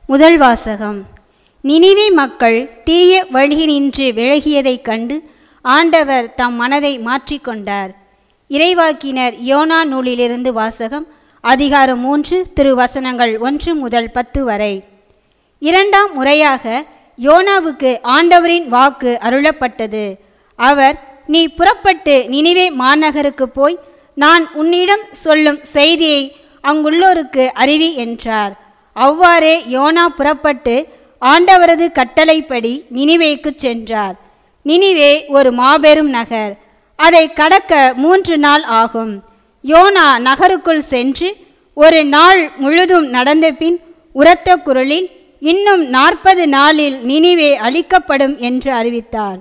முதல் வாசகம் நினிவே மக்கள் தீய வழியினின்று விலகியதைக் கண்டு ஆண்டவர் தம் மனதை மாற்றிக்கொண்டார் இறைவாக்கினர் யோனா நூலிலிருந்து வாசகம் அதிகாரம் மூன்று திருவசனங்கள் ஒன்று முதல் பத்து வரை இரண்டாம் முறையாக யோனாவுக்கு ஆண்டவரின் வாக்கு அருளப்பட்டது அவர் நீ புறப்பட்டு நினிவே மாநகருக்கு போய் நான் உன்னிடம் சொல்லும் செய்தியை அங்குள்ளோருக்கு அறிவி என்றார் அவ்வாறே யோனா புறப்பட்டு ஆண்டவரது கட்டளைப்படி நினிவேக்கு சென்றார் நினிவே ஒரு மாபெரும் நகர் அதை கடக்க மூன்று நாள் ஆகும் யோனா நகருக்குள் சென்று ஒரு நாள் முழுதும் நடந்த பின் உரத்த குரலில் இன்னும் நாற்பது நாளில் நினிவே அழிக்கப்படும் என்று அறிவித்தார்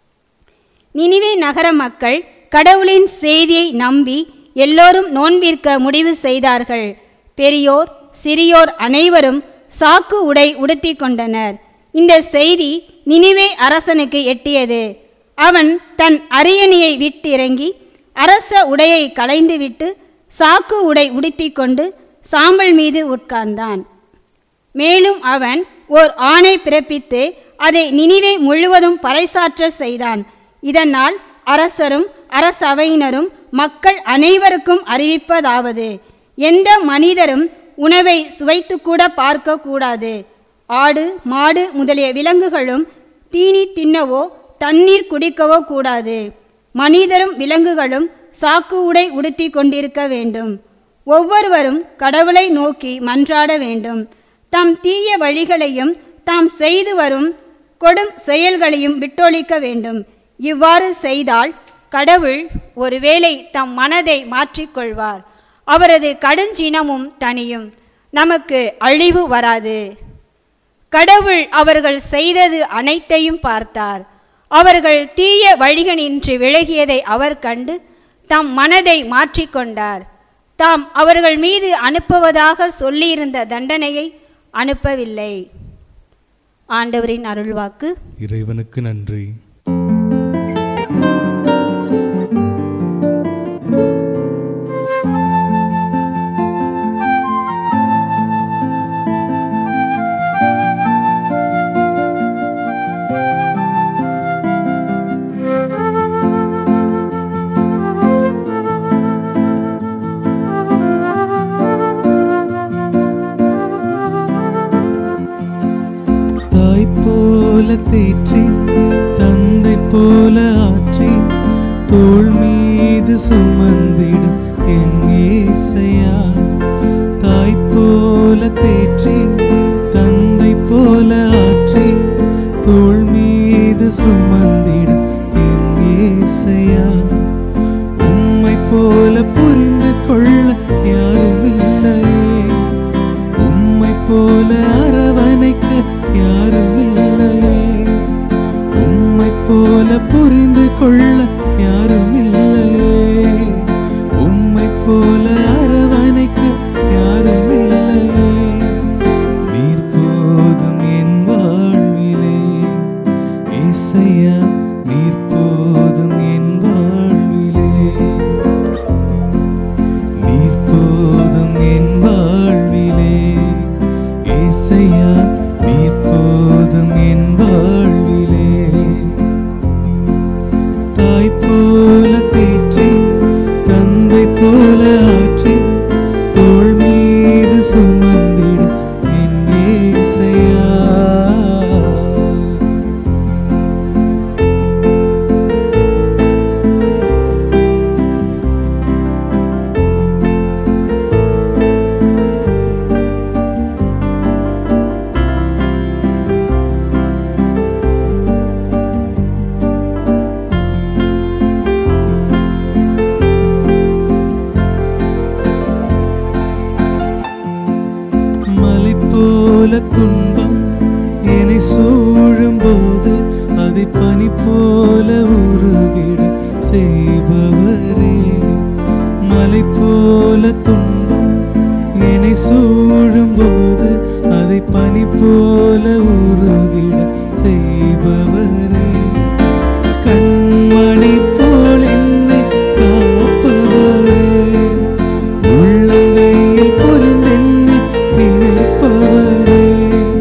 நினிவே நகர மக்கள் கடவுளின் செய்தியை நம்பி எல்லோரும் நோன்பிற்க முடிவு செய்தார்கள் பெரியோர் சிறியோர் அனைவரும் சாக்கு உடை உடுத்தி கொண்டனர் இந்த செய்தி நினிவே அரசனுக்கு எட்டியது அவன் தன் அரியணையை விட்டிறங்கி அரச உடையை களைந்துவிட்டு சாக்கு உடை உடுத்தி கொண்டு சாம்பல் மீது உட்கார்ந்தான் மேலும் அவன் ஓர் ஆணை பிறப்பித்து அதை நினிவே முழுவதும் பறைசாற்ற செய்தான் இதனால் அரசரும் அரசவையினரும் மக்கள் அனைவருக்கும் அறிவிப்பதாவது எந்த மனிதரும் உணவை சுவைத்து கூட பார்க்க கூடாது ஆடு மாடு முதலிய விலங்குகளும் தீனி தின்னவோ தண்ணீர் குடிக்கவோ கூடாது மனிதரும் விலங்குகளும் சாக்கு உடை உடுத்தி கொண்டிருக்க வேண்டும் ஒவ்வொருவரும் கடவுளை நோக்கி மன்றாட வேண்டும் தம் தீய வழிகளையும் தாம் செய்து வரும் கொடும் செயல்களையும் விட்டொழிக்க வேண்டும் இவ்வாறு செய்தால் கடவுள் ஒருவேளை தம் மனதை மாற்றிக்கொள்வார் அவரது கடுஞ்சினமும் தனியும் நமக்கு அழிவு வராது கடவுள் அவர்கள் செய்தது அனைத்தையும் பார்த்தார் அவர்கள் தீய வழிகளின்றி விலகியதை அவர் கண்டு தம் மனதை மாற்றிக்கொண்டார் தாம் அவர்கள் மீது அனுப்புவதாக சொல்லியிருந்த தண்டனையை அனுப்பவில்லை ஆண்டவரின் அருள்வாக்கு இறைவனுக்கு நன்றி தாய் போல தேற்றி தந்தை போல ஆற்றி தோள் மீது சுமந்திடும் என் ஏசையா தாய் போல தேற்றி தந்தை போல ஆற்றி தோள் மீது சுமந்திடும் என் ஏசையா உம்மை போல புரிந்து கொள்ள யாரும் இல்லையே உம்மை போல அரவணைக்க யாரும் இல்லையே உம்மை போல புரிந்து கொள்ள யாரும் இல்லையே உம்மை போல அரவணைக்க யாரும் இல்லையே நீர் போதும் என் வாழ்விலே இசையா நீர் போதும் என் வாழ்விலே நீர் போதும் என் வாழ்விலே ஏசையா நீர் போதும் என் வாழ்விலே தாய் போல தேற்றி தந்தை போல ஆற்றி தோள் மீது சுமந்திடும் என் ஏசையா மலை போல துன்பம் என்னை சூழும் போது அதை பனி போல உருகிட செய்பவரே மலை போல துன்பம் என்னை சூழும் போது அதை பனி போல உருகிட செய்பவரே கண்மணி போல் என்னை காப்பவரே உள்ளங்கையில் பொருந்தென்னை நினைப்பவரே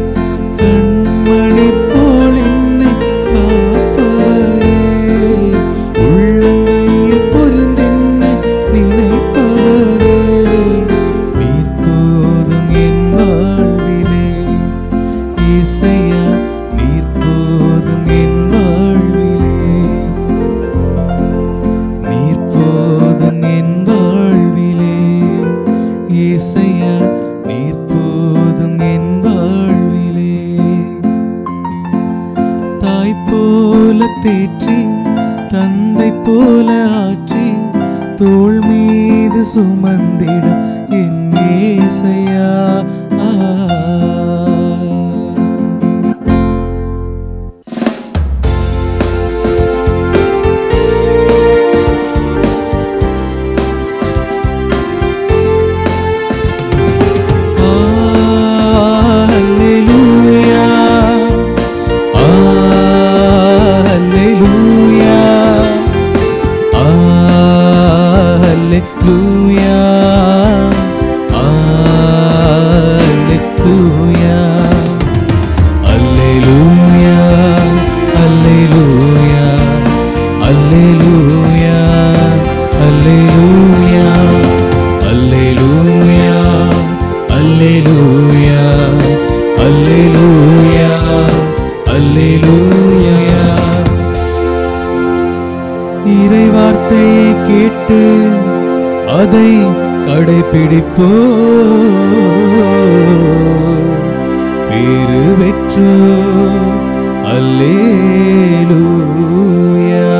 தேற்றி தந்தை போல ஆற்றி தோள் மீது சுமந்திடும் என் ஏசையா ஆ. Alleluia. Alleluia. Alleluia. Alleluia. Alleluia. Alleluia. Alleluia. Alleluia. Alleluia. Alleluia. Alleluia. Alleluia. இறை வார்த்தையை கேட்டு அதை கடைபிடிப்போ பேரு பெற்றோ அல்லேலூயா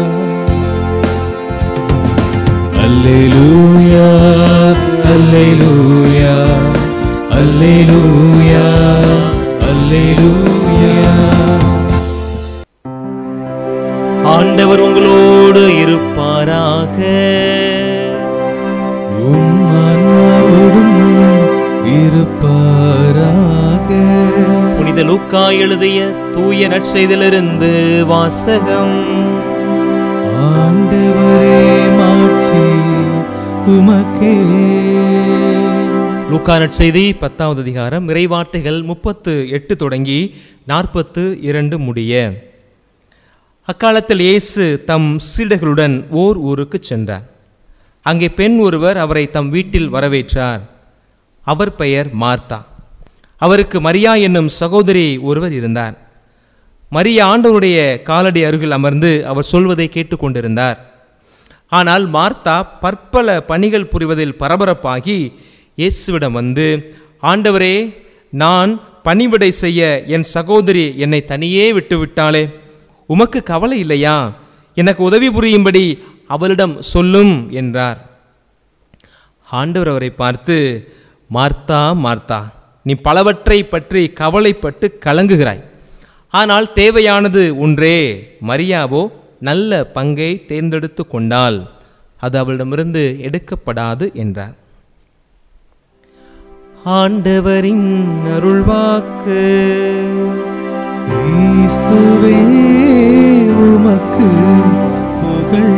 அல்லேலூயா அல்லேலூயா அல்லேலூயா அல்லேலூயா ஆண்டவர் உங்களோடு இருப்பாராக உம் ஆன்மாவோடும் இருப்பாராக புனித லூக்கா எழுதிய தூய நற்செய்திலிருந்து வாசகம் ஆண்டவரே மாட்சி உமக்கே லூக்கா நற்செய்தி பத்தாவது அதிகாரம் இறைவார்த்தைகள் முப்பத்து எட்டு தொடங்கி நாற்பத்து இரண்டு முடிய அக்காலத்தில் இயேசு தம் சீடர்களுடன் ஓர் ஊருக்கு சென்றார் அங்கே பெண் ஒருவர் அவரை தம் வீட்டில் வரவேற்றார் அவர் பெயர் மார்த்தா அவருக்கு மரியா என்னும் சகோதரி ஒருவர் இருந்தார் மரியா ஆண்டவருடைய காலடி அருகில் அமர்ந்து அவர் சொல்வதை கேட்டுக்கொண்டிருந்தார் ஆனால் மார்த்தா பற்பல பணிகள் புரிவதில் பரபரப்பாகி இயேசுவிடம் வந்து ஆண்டவரே நான் பணிவிடை செய்ய என் சகோதரி என்னை தனியே விட்டுவிட்டாளே உமக்கு கவலை இல்லையா எனக்கு உதவி புரியும்படி அவளிடம் சொல்லும் என்றார் ஆண்டவர் அவரை பார்த்து மார்த்தா மார்த்தா நீ பலவற்றை பற்றி கவலைப்பட்டு கலங்குகிறாய் ஆனால் தேவையானது ஒன்றே மரியாவோ நல்ல பங்கை தேர்ந்தெடுத்து கொண்டால் அது அவளிடமிருந்து எடுக்கப்படாது என்றார் ஆண்டவரின் அருள்வாக்கு கிறிஸ்துவே உமக்கு புகழ்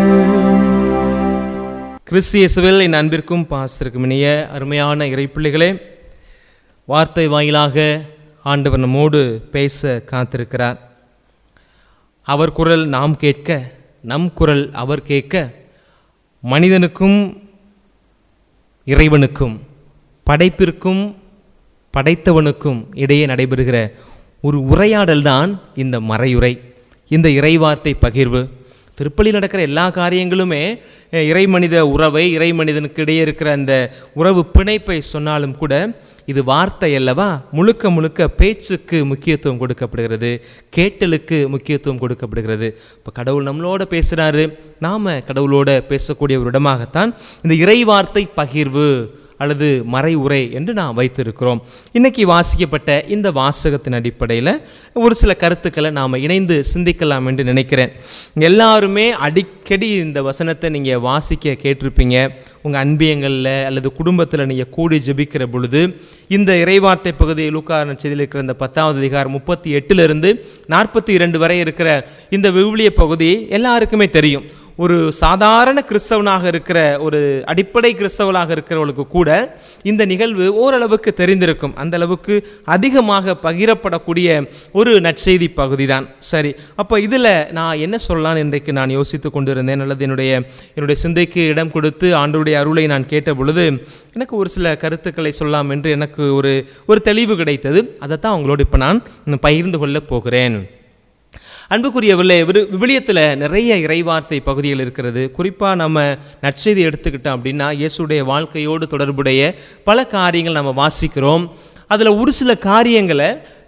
கிறிஸ்து இயேசுவில் என் அன்பிற்கும் பாசத்திற்கும் இனிய அருமையான இறைப்பிள்ளைகளே வார்த்தை வாயிலாக ஆண்டவர் நம்மோடு பேச காத்திருக்கிறார் அவர் குரல் நாம் கேட்க நம் குரல் அவர் கேட்க மனிதனுக்கும் இறைவனுக்கும் படைப்பிற்கும் படைத்தவனுக்கும் இடையே நடைபெறுகிற ஒரு உரையாடல்தான் இந்த மறையுரை இந்த இறைவார்த்தை பகிர்வு திருப்பலி நடக்கிற எல்லா காரியங்களுமே அஹ், இறை மனித உறவை இறை மனிதனுக்கு இடையே இருக்கிற அந்த உறவு பிணைப்பை சொன்னாலும் கூட இது வார்த்தை அல்லவா முழுக்க முழுக்க பேச்சுக்கு முக்கியத்துவம் கொடுக்கப்படுகிறது கேட்டலுக்கு முக்கியத்துவம் கொடுக்கப்படுகிறது இப்போ கடவுள் நம்மளோட பேசுகிறாரு நாம் கடவுளோட பேசக்கூடிய ஒரு இடமாகத்தான் இந்த இறைவார்த்தை பகிர்வு அல்லது மறைவுரை என்று நாம் வைத்திருக்கிறோம் இன்னைக்கு வாசிக்கப்பட்ட இந்த வாசகத்தின் அடிப்படையில் ஒரு சில கருத்துக்களை நாம் இணைந்து சிந்திக்கலாம் என்று நினைக்கிறேன் எல்லாருமே அடிக்கடி இந்த வசனத்தை நீங்கள் வாசிக்க கேட்டிருப்பீங்க உங்கள் அன்பியங்களில் அல்லது குடும்பத்தில் நீங்கள் கூடி ஜெபிக்கிற பொழுது இந்த இறைவார்த்தை பகுதி லூக்கான செய்தியில் இருக்கிற இந்த பத்தாவது அதிகாரம் முப்பத்தி எட்டிலிருந்து நாற்பத்தி இரண்டு வரை இருக்கிற இந்த விவிலிய பகுதி எல்லாருக்குமே தெரியும் ஒரு சாதாரண கிறிஸ்தவனாக இருக்கிற ஒரு அடிப்படை கிறிஸ்தவனாக இருக்கிறவளுக்கு கூட இந்த நிகழ்வு ஓரளவுக்கு தெரிந்திருக்கும் அந்த அளவுக்கு அதிகமாக பகிரப்படக்கூடிய ஒரு நற்செய்தி பகுதி தான் சரி அப்போ இதில் நான் என்ன சொல்லலாம் இன்றைக்கு நான் யோசித்து கொண்டிருந்தேன் அல்லது என்னுடைய என்னுடைய சிந்தைக்கு இடம் கொடுத்து ஆண்டவருடைய அருளை நான் கேட்ட பொழுது எனக்கு ஒரு சில கருத்துக்களை சொல்லலாம் என்று எனக்கு ஒரு ஒரு தெளிவு கிடைத்தது அதைத்தான் உங்களோடு இப்போ நான் பகிர்ந்து கொள்ளப் போகிறேன் அன்புக்குரியவர்களே விரு- விவிலியத்தில் நிறைய இறைவார்த்தை பகுதிகள் இருக்கிறது குறிப்பாக நம்ம நற்செய்தி எடுத்துக்கிட்டோம் அப்படின்னா இயேசுடைய வாழ்க்கையோடு தொடர்புடைய பல காரியங்கள் நம்ம வாசிக்கிறோம் அதில் ஒரு சில காரியங்களை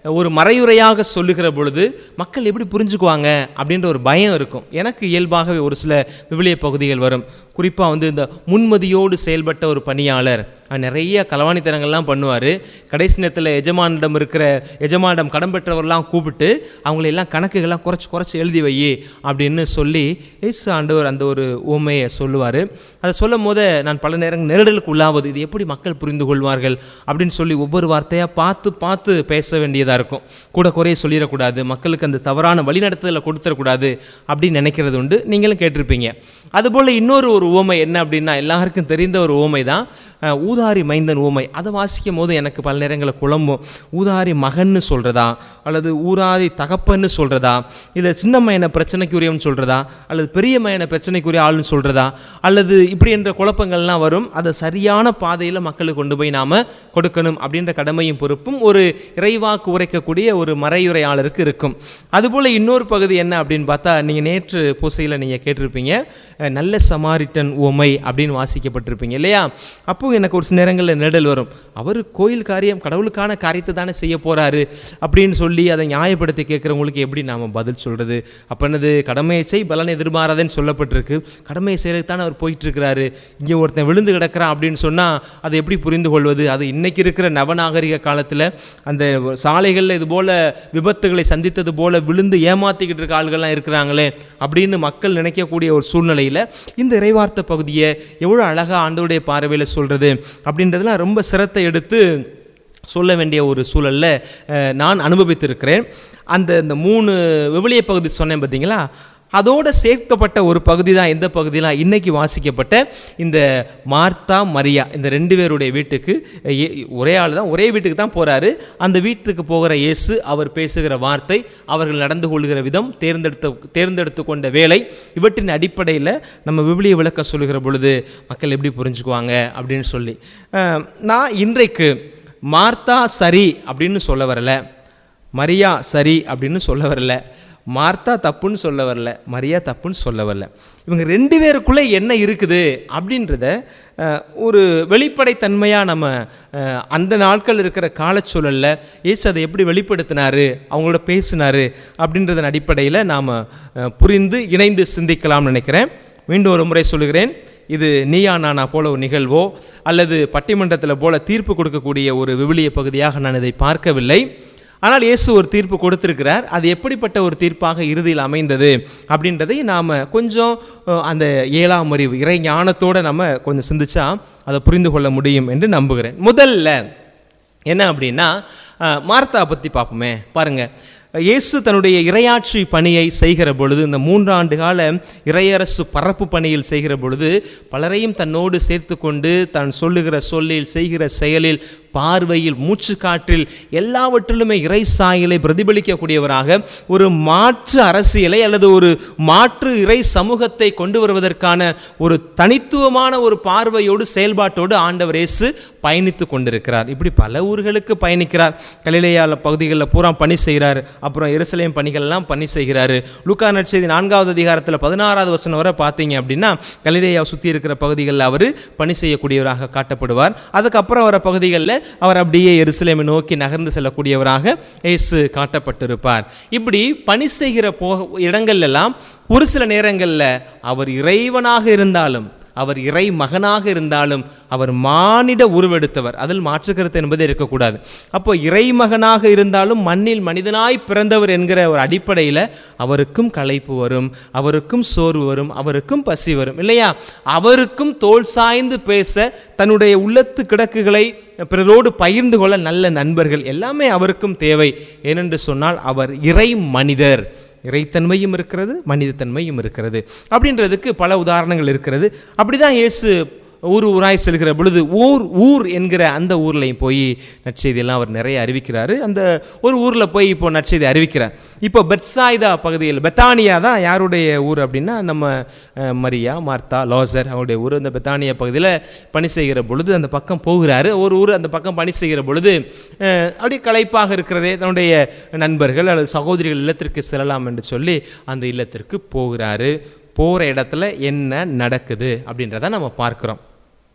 ஒரு மறையுறையாக சொல்லுகிற பொழுது மக்கள் எப்படி புரிஞ்சுக்குவாங்க அப்படின்ற ஒரு பயம் இருக்கும் எனக்கு இயல்பாகவே ஒரு சில விவிலிய பகுதிகள் வரும் குறிப்பாக வந்து இந்த முன்மதியோடு செயல்பட்ட ஒரு பணியாளர் அவர் நிறைய களவாணித்தனங்கள்லாம் பண்ணுவார் கடைசி நேரத்தில் எஜமானிடம் இருக்கிற எஜமானிடம் கடன் பெற்றவர்லாம் கூப்பிட்டு அவங்களை எல்லாம் கணக்குகள்லாம் குறைச்சி குறைச்சி எழுதி வை அப்படின்னு சொல்லி இயேசு ஆண்டவர் அந்த ஒரு உவமையை சொல்லுவார் அதை சொல்லும் போது நான் பல நேரங்கள் நெருடலுக்கு உள்ளாவது இது எப்படி மக்கள் புரிந்து கொள்வார்கள் அப்படின்னு சொல்லி ஒவ்வொரு வார்த்தையாக பார்த்து பார்த்து பேச வேண்டியதாக இருக்கும் கூட குறைய சொல்லிடக்கூடாது மக்களுக்கு அந்த தவறான வழிநடத்துதலை கொடுத்துடக்கூடாது அப்படின்னு நினைக்கிறது உண்டு நீங்களும் கேட்டிருப்பீங்க அதுபோல் இன்னொரு ஒரு உவமை என்ன அப்படின்னா எல்லாருக்கும் தெரிந்த ஒரு உவமை தான் அஹ், ஊதாரி மைந்தன் ஊமை அதை வாசிக்கும் போது எனக்கு பல நேரங்களில் குழம்பும் ஊதாரி மகன்னு சொல்கிறதா அல்லது ஊராதி தகப்பன்னு சொல்கிறதா இல்லை சின்ன மயன பிரச்சனைக்குரியவன் சொல்கிறதா அல்லது பெரிய மயன பிரச்சனைக்குரிய ஆள்னு சொல்கிறதா அல்லது இப்படி என்ற குழப்பங்கள்லாம் வரும் அதை சரியான பாதையில் மக்களுக்கு கொண்டு போய் நாம் கொடுக்கணும் அப்படின்ற கடமையும் பொறுப்பும் ஒரு இறைவாக்கு உரைக்கக்கூடிய ஒரு மறையுரையாளருக்கு இருக்கும் அதுபோல் இன்னொரு பகுதி என்ன அப்படின்னு பார்த்தா நீங்கள் நேற்று பூசையில் நீங்கள் கேட்டிருப்பீங்க அஹ், நல்ல சமாரிட்டன் உமை அப்படின்னு வாசிக்கப்பட்டிருப்பீங்க இல்லையா அப்போ எனக்கு ஒரு சில நேரங்களில் நெடல் வரும் அவர் கோயில் காரியம் கடவுளுக்கான காரியத்தை தானே செய்ய போகிறாரு அப்படின்னு சொல்லி அதை நியாயப்படுத்தி கேட்குறவங்களுக்கு எப்படி நாம் பதில் சொல்கிறது அப்போ என்னது கடமையை செய் பலனை எதிர்பாராதேன்னு சொல்லப்பட்டிருக்கு கடமையை செய்கிறதுக்கு தானே அவர் போயிட்டு இருக்கிறாரு இங்கே ஒருத்தன் விழுந்து கிடக்கிறான் அப்படின்னு சொன்னால் அதை எப்படி புரிந்து கொள்வது அது இன்னைக்கு இருக்கிற நவநாகரிக காலத்தில் அந்த சாலைகளில் இது போல விபத்துகளை சந்தித்தது போல விழுந்து ஏமாத்திக்கிட்டு இருக்க ஆள்கள்லாம் இருக்கிறாங்களே அப்படின்னு மக்கள் நினைக்கக்கூடிய ஒரு சூழ்நிலையில் இந்த இறைவார்த்தை பகுதியை எவ்வளோ அழகாக ஆண்டோடைய பார்வையில் சொல்கிறது அப்படின்றதெல்லாம் ரொம்ப சிரத்தை எடுத்து சொல்ல வேண்டிய ஒரு சூழலில் அஹ், நான் அனுபவித்திருக்கிறேன் அந்த இந்த மூணு விவிலிய பகுதி சொன்னேன் பார்த்தீங்களா அதோட சேர்க்கப்பட்ட ஒரு பகுதி தான் எந்த பகுதிலாம் இன்னைக்கு வாசிக்கப்பட்ட இந்த மார்த்தா மரியா இந்த ரெண்டு பேருடைய வீட்டுக்கு ஏ- ஒரே ஆள் தான் ஒரே வீட்டுக்கு தான் போகிறாரு அந்த வீட்டுக்கு போகிற இயேசு அவர் பேசுகிற வார்த்தை அவர்கள் நடந்து கொள்கிற விதம் தேர்ந்தெடுத்த தேர்ந்தெடுத்து கொண்ட வேலை இவற்றின் அடிப்படையில் நம்ம விவிலிய விளக்கம் சொல்லுகிற பொழுது மக்கள் எப்படி புரிஞ்சுக்குவாங்க அப்படின்னு சொல்லி அஹ், நான் இன்றைக்கு மார்த்தா சரி அப்படின்னு சொல்ல வரல மரியா சரி அப்படின்னு சொல்ல வரல மார்த்தா தப்புன்னு சொல்ல வரல மரியா தப்புன்னு சொல்ல வரல இவங்க ரெண்டு பேருக்குள்ளே என்ன இருக்குது அப்படின்றத அஹ், ஒரு வெளிப்படைத்தன்மையாக நம்ம அஹ், அந்த நாட்கள் இருக்கிற காலச்சூழலில் இயேசு அதை எப்படி வெளிப்படுத்தினாரு அவங்களோட பேசினாரு அப்படின்றதன் அடிப்படையில் நாம் புரிந்து இணைந்து சிந்திக்கலாம்னு நினைக்கிறேன் மீண்டும் ஒரு முறை சொல்லுகிறேன் இது நீயா நானா போல ஒரு நிகழ்வோ அல்லது பட்டிமன்றத்தில் போல தீர்ப்பு கொடுக்கக்கூடிய ஒரு விவிலிய பகுதியாக நான் இதை பார்க்கவில்லை ஆனால் இயேசு ஒரு தீர்ப்பு கொடுத்திருக்கிறார் அது எப்படிப்பட்ட ஒரு தீர்ப்பாக இறுதியில் அமைந்தது அப்படின்றதை நாம் கொஞ்சம் அஹ், அந்த ஏழாம் அறிவு இறை ஞானத்தோடு நம்ம கொஞ்சம் சிந்திச்சா அதை புரிந்து கொள்ள முடியும் என்று நம்புகிறேன் முதல்ல என்ன அப்படின்னா அஹ், மார்த்தா பற்றி பார்ப்போமே பாருங்க இயேசு தன்னுடைய இரையாட்சி பணியை செய்கிற பொழுது இந்த மூன்றாண்டு கால இறையரசு பரப்பு பணியில் செய்கிற பொழுது பலரையும் தன்னோடு சேர்த்து கொண்டு தான் சொல்லுகிற சொல்லில் செய்கிற செயலில் பார்வையில் மூச்சு காற்றில் எல்லாவற்றிலுமே இறை சாயலை பிரதிபலிக்கக்கூடியவராக ஒரு மாற்று அரசியலை அல்லது ஒரு மாற்று இறை சமூகத்தை கொண்டு வருவதற்கான ஒரு தனித்துவமான ஒரு பார்வையோடு செயல்பாட்டோடு ஆண்டவர் இயேசு பயணித்து கொண்டிருக்கிறார் இப்படி பல ஊர்களுக்கு பயணிக்கிறார் கலிலேயால பகுதிகளில் பூரா பணி செய்கிறார் அப்புறம் எருசலேம் பணிகள்லாம் பணி செய்கிறாரு லூக்கா நற்செய்தி நான்காவது அதிகாரத்தில் பதினாறாவது வசனம் வரை பார்த்தீங்க அப்படின்னா கலிலேயாவை சுற்றி இருக்கிற பகுதிகளில் அவர் பணி செய்யக்கூடியவராக காட்டப்படுவார் அதுக்கப்புறம் வர பகுதிகளில் அவர் அப்படியே எருசலேமை நோக்கி நகர்ந்து செல்லக்கூடியவராக இயேசு காட்டப்பட்டிருப்பார் இப்படி பணி செய்கிற போ இடங்கள்ல எல்லாம் ஒரு சில நேரங்களில் அவர் இறைவனாக இருந்தாலும் அவர் இறை மகனாக இருந்தாலும் அவர் மானிட உருவெடுத்தவர் அதில் மாற்றுக்கருத்து என்பது இருக்கக்கூடாது அப்போ இறைமகனாக இருந்தாலும் மண்ணில் மனிதனாய் பிறந்தவர் என்கிற ஒரு அடிப்படையில் அவருக்கும் களைப்பு வரும் அவருக்கும் சோர்வு வரும் அவருக்கும் பசி வரும் இல்லையா அவருக்கும் தோல் சாய்ந்து பேச தன்னுடைய உள்ளத்து கிடக்குகளை பிறரோடு பகிர்ந்து கொள்ள நல்ல நண்பர்கள் எல்லாமே அவருக்கும் தேவை ஏனென்று சொன்னால் அவர் இறை மனிதர் இறைத்தன்மையும் இருக்கிறது மனிதத்தன்மையும் இருக்கிறது அப்படின்றதுக்கு பல உதாரணங்கள் இருக்கிறது அப்படிதான் இயேசு ஊர் ஊராய் செல்கிற பொழுது ஊர் ஊர் என்கிற அந்த ஊர்லையும் போய் நற்செய்தியெல்லாம் அவர் நிறைய அறிவிக்கிறாரு அந்த ஒரு ஊரில் போய் இப்போ நற்செய்தி அறிவிக்கிறார் இப்போ பெட்சாய்தா பகுதியில் பெத்தானியா தான் யாருடைய ஊர் அப்படின்னா நம்ம அஹ், மரியா மார்த்தா லாசர் அவருடைய ஊர் அந்த பெத்தானியா பகுதியில் பணி செய்கிற பொழுது அந்த பக்கம் போகிறாரு ஒரு ஊர் அந்த பக்கம் பணி செய்கிற பொழுது அஹ், அப்படியே களைப்பாக இருக்கிறதே தன்னுடைய நண்பர்கள் அல்லது சகோதரிகள் இல்லத்திற்கு செல்லலாம் என்று சொல்லி அந்த இல்லத்திற்கு போகிறாரு போகிற இடத்துல என்ன நடக்குது அப்படின்றத நம்ம பார்க்குறோம்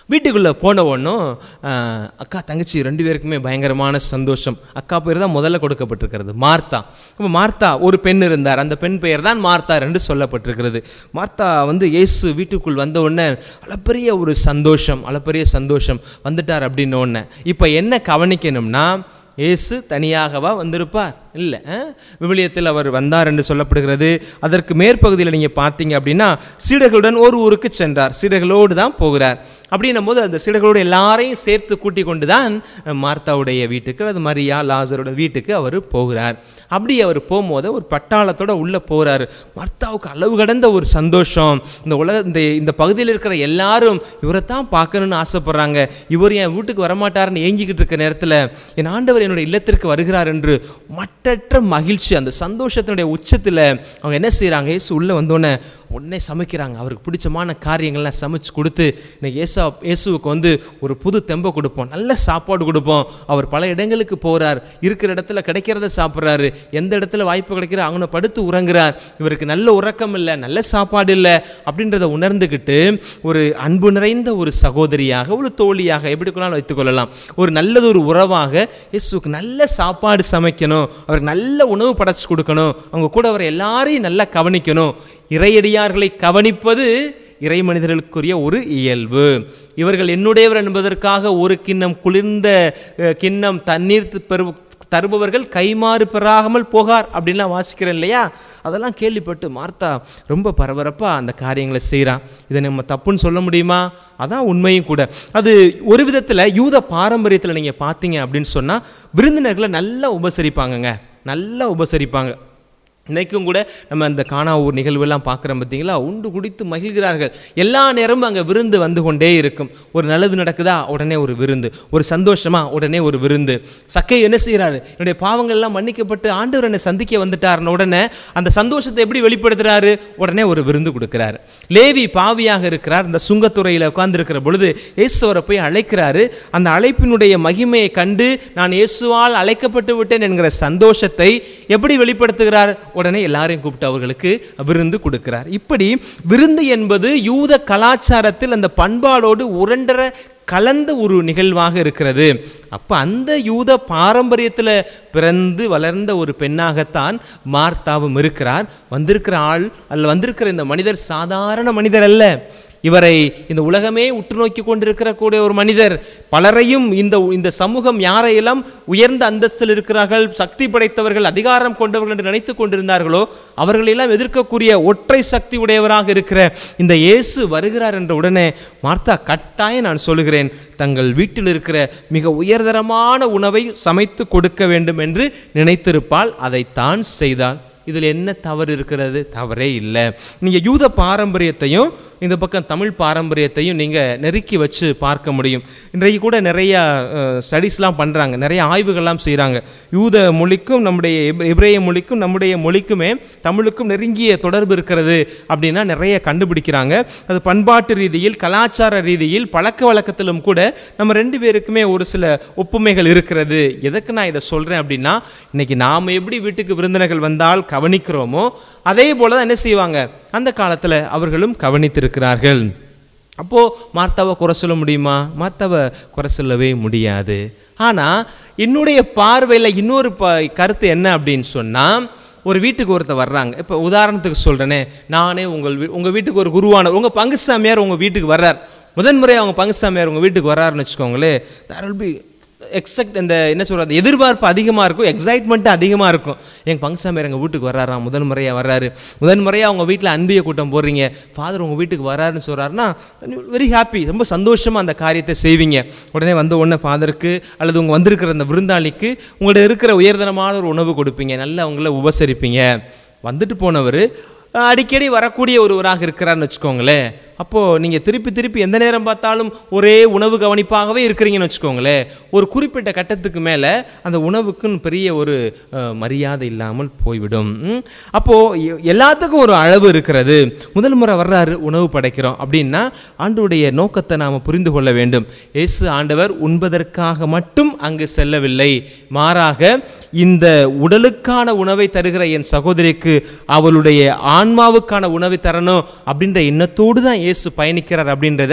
வீட்டுக்குள்ளே போன உடனும் அக்கா தங்கச்சி ரெண்டு பேருக்குமே பயங்கரமான சந்தோஷம் அக்கா பேர் தான் முதல்ல கொடுக்கப்பட்டிருக்கிறது மார்த்தா அப்போ மார்த்தா ஒரு பெண் இருந்தார் அந்த பெண் பெயர் தான் மார்த்தா என்று சொல்லப்பட்டிருக்கிறது மார்த்தா வந்து இயேசு வீட்டுக்குள் வந்த உடனே அளப்பரிய ஒரு சந்தோஷம் அளப்பரிய சந்தோஷம் வந்துட்டார் அப்படின்னு உடனே இப்போ என்ன கவனிக்கணும்னா இயேசு தனியாகவா வந்திருப்பார் இல்லை விவிலியத்தில் அவர் வந்தார் என்று சொல்லப்படுகிறது அதற்கு மேற்பகுதியில் நீங்கள் பார்த்தீங்க அப்படின்னா சீடர்களுடன் ஒரு ஊருக்கு சென்றார் சீடர்களோடு தான் போகிறார் அப்படின்னும் போது அந்த சீடர்களோடு எல்லாரையும் சேர்த்து கூட்டி கொண்டு தான் மார்த்தாவுடைய வீட்டுக்கு அது மரியா லாசரோட வீட்டுக்கு அவர் போகிறார் அப்படி அவர் போகும்போது ஒரு பட்டாளத்தோட உள்ளே போகிறாரு மார்த்தாவுக்கு அளவு கடந்த ஒரு சந்தோஷம் இந்த உலக இந்த இந்த பகுதியில் இருக்கிற எல்லாரும் இவரை தான் பார்க்கணும்னு ஆசைப்படுறாங்க இவர் என் வீட்டுக்கு வரமாட்டாருன்னு ஏங்கிக்கிட்டு இருக்க நேரத்தில் என் ஆண்டவர் என்னுடைய இல்லத்திற்கு வருகிறார் என்று மட்டற்ற மகிழ்ச்சி அந்த சந்தோஷத்தினுடைய உச்சத்தில் அவங்க என்ன செய்கிறாங்க இயேசு உள்ளே வந்தோடனே உடனே சமைக்கிறாங்க அவருக்கு பிடிச்சமான காரியங்கள்லாம் சமைச்சு கொடுத்து இன்னைக்கு ஏசா இயேசுவுக்கு வந்து ஒரு புது தெம்பை கொடுப்போம் நல்ல சாப்பாடு கொடுப்போம் அவர் பல இடங்களுக்கு போகிறார் இருக்கிற இடத்துல கிடைக்கிறத சாப்பிட்றாரு எந்த இடத்துல வாய்ப்பு கிடைக்கிற அவனை படுத்து உறங்குறார் இவருக்கு நல்ல உறக்கம் இல்லை நல்ல சாப்பாடு இல்லை அப்படின்றத உணர்ந்துக்கிட்டு ஒரு அன்பு நிறைந்த ஒரு சகோதரியாக ஒரு தோழியாக எப்படி கொள்ளாலும் வைத்துக்கொள்ளலாம் ஒரு நல்லது ஒரு உறவாக இயேசுக்கு நல்ல சாப்பாடு சமைக்கணும் அவருக்கு நல்ல உணவு படைச்சு கொடுக்கணும் அவங்க கூட அவரை எல்லாரையும் நல்லா கவனிக்கணும் இறையடியார்களை கவனிப்பது இறை மனிதர்களுக்குரிய ஒரு இயல்பு இவர்கள் என்னுடையவர் என்பதற்காக ஒரு கிண்ணம் குளிர்ந்த அஹ், கிண்ணம் தண்ணீர் பெரு தருபவர்கள் கைமாறு பெறாமல் போகார் அப்படின்லாம் வாசிக்கிறேன் இல்லையா அதெல்லாம் கேள்விப்பட்டு மார்த்தா ரொம்ப பரபரப்பாக அந்த காரியங்களை செய்கிறான் இதை நம்ம தப்புன்னு சொல்ல முடியுமா அதான் உண்மையும் கூட அது ஒரு விதத்தில் யூத பாரம்பரியத்தில் நீங்கள் பார்த்தீங்க அப்படின்னு சொன்னால் விருந்தினர்களை நல்லா உபசரிப்பாங்கங்க நல்லா உபசரிப்பாங்க இன்னைக்கும் கூட நம்ம அந்த காணாவூர் நிகழ்வெல்லாம் பார்க்குறோம் பார்த்தீங்களா உண்டு குடித்து மகிழ்கிறார்கள் எல்லா நேரமும் அங்கே விருந்து வந்து கொண்டே இருக்கும் ஒரு நல்லது நடக்குதா உடனே ஒரு விருந்து ஒரு சந்தோஷமா உடனே ஒரு விருந்து சக்கை என்ன செய்கிறாரு என்னுடைய பாவங்கள் எல்லாம் மன்னிக்கப்பட்டு ஆண்டவர் என்னை சந்திக்க வந்துட்டாருன உடனே அந்த சந்தோஷத்தை எப்படி வெளிப்படுத்துறாரு உடனே ஒரு விருந்து கொடுக்குறாரு லேவி பாவியாக இருக்கிறார் இந்த சுங்கத்துறையில் உட்கார்ந்திருக்கிற பொழுது இயேசுவரை போய் அழைக்கிறாரு அந்த அழைப்பினுடைய மகிமையை கண்டு நான் இயேசுவால் அழைக்கப்பட்டு விட்டேன் என்கிற சந்தோஷத்தை எப்படி வெளிப்படுத்துகிறார் உடனே எல்லாரையும் கூப்பிட்டு அவர்களுக்கு விருந்து கொடுக்கிறார் இப்படி விருந்து என்பது யூத கலாச்சாரத்தில் அந்த பண்பாடோடு உரண்டர கலந்த ஒரு நிகழ்வாக இருக்கிறது அப்போ அந்த யூத பாரம்பரியத்தில் பிறந்து வளர்ந்த ஒரு பெண்ணாகத்தான் மார்த்தாவும் இருக்கிறார் வந்திருக்கிற ஆள் அல்ல வந்திருக்கிற இந்த மனிதர் சாதாரண மனிதர் அல்ல இவரை இந்த உலகமே உற்று நோக்கி கொண்டிருக்கிற கூடிய ஒரு மனிதர் பலரையும் இந்த இந்த சமூகம் யாரையெல்லாம் உயர்ந்த அந்தஸ்தில் இருக்கிறார்கள் சக்தி படைத்தவர்கள் அதிகாரம் கொண்டவர்கள் என்று நினைத்து கொண்டிருந்தார்களோ அவர்களெல்லாம் எதிர்க்கக்கூடிய ஒற்றை சக்தி உடையவராக இருக்கிற இந்த இயேசு வருகிறார் என்ற உடனே மார்த்தா கட்டாயம் நான் சொல்லுகிறேன் தங்கள் வீட்டில் இருக்கிற மிக உயர்தரமான உணவை சமைத்து கொடுக்க வேண்டும் என்று நினைத்திருப்பால் அதைத்தான் செய்தாள் இதில் என்ன தவறு இருக்கிறது தவறே இல்லை நீங்கள் யூத பாரம்பரியத்தையும் இந்த பக்கம் தமிழ் பாரம்பரியத்தையும் நீங்கள் நெருக்கி வச்சு பார்க்க முடியும் இன்றைக்கு கூட நிறைய ஸ்டடீஸ்லாம் பண்ணுறாங்க நிறைய ஆய்வுகள்லாம் செய்கிறாங்க யூத மொழிக்கும் நம்முடைய எப்- எபிரேய மொழிக்கும் நம்முடைய மொழிக்குமே தமிழுக்கும் நெருங்கிய தொடர்பு இருக்கிறது அப்படின்னா நிறைய கண்டுபிடிக்கிறாங்க அது பண்பாட்டு ரீதியில் கலாச்சார ரீதியில் பழக்க வழக்கத்திலும் கூட நம்ம ரெண்டு பேருக்குமே ஒரு சில ஒப்புமைகள் இருக்கிறது எதுக்கு நான் இதை சொல்கிறேன் அப்படின்னா இன்னைக்கு நாம் எப்படி வீட்டுக்கு விருந்தினர்கள் வந்தால் கவனிக்கிறோமோ அதே போல தான் என்ன செய்வாங்க அந்த காலத்தில் அவர்களும் கவனித்திருக்கிறார்கள் அப்போது மார்த்தாவை குறை சொல்ல முடியுமா மார்த்தாவை குறை சொல்லவே முடியாது ஆனால் என்னுடைய பார்வையில் இன்னொரு ப கருத்து என்ன அப்படின்னு சொன்னால் ஒரு வீட்டுக்கு ஒருத்தர் வர்றாங்க இப்போ உதாரணத்துக்கு சொல்கிறேனே நானே உங்கள் வீ உங்கள் வீட்டுக்கு ஒரு குருவான உங்கள் பங்குசாமியார் உங்கள் வீட்டுக்கு வர்றார் முதன்முறை அவங்க பங்குசாமியார் உங்கள் வீட்டுக்கு வர்றாருன்னு வச்சுக்கோங்களேன் தேர் வில் பி எக்ஸெக்ட் இந்த என்ன சொல்கிறது எதிர்பார்ப்பு அதிகமாக இருக்கும் எக்ஸைட்மெண்ட்டு அதிகமாக இருக்கும் எங்கள் பங்குசாமியார் எங்கள் வீட்டுக்கு வர்றாராம் முதன் முறையாக வர்றாரு முதன் முறையாக அவங்க வீட்டில் அன்பிய கூட்டம் போடுறீங்க ஃபாதர் உங்கள் வீட்டுக்கு வர்றாருன்னு சொல்கிறாருன்னா வெரி ஹாப்பி ரொம்ப சந்தோஷமாக அந்த காரியத்தை செய்வீங்க உடனே வந்த உடனே ஃபாதருக்கு அல்லது உங்கள் வந்திருக்கிற அந்த விருந்தாளிக்கு உங்கள்ட்ட இருக்கிற உயர்தரமான ஒரு உணவு கொடுப்பீங்க நல்லா அவங்கள உபசரிப்பீங்க வந்துட்டு போனவர் அடிக்கடி வரக்கூடிய ஒருவராக இருக்கிறான்னு வச்சுக்கோங்களேன் அப்போது நீங்கள் திருப்பி திருப்பி எந்த நேரம் பார்த்தாலும் ஒரே உணவு கவனிப்பாகவே இருக்கிறீங்கன்னு வச்சுக்கோங்களேன் ஒரு குறிப்பிட்ட கட்டத்துக்கு மேலே அந்த உணவுக்குன்னு பெரிய ஒரு அஹ், மரியாதை இல்லாமல் போய்விடும் ம்? அப்போது எல்லாத்துக்கும் ஒரு அளவு இருக்கிறது முதல் முறை வர்றாரு உணவு படைக்கிறோம் அப்படின்னா ஆண்டுடைய நோக்கத்தை நாம் புரிந்து கொள்ள வேண்டும் இயேசு ஆண்டவர் உண்பதற்காக மட்டும் அங்கு செல்லவில்லை மாறாக இந்த உடலுக்கான உணவை தருகிற என் சகோதரிக்கு அவளுடைய ஆன்மாவுக்கான உணவை தரணும் அப்படின்ற எண்ணத்தோடு தான் இயேசு பயணிக்கிறார் அப்படின்றத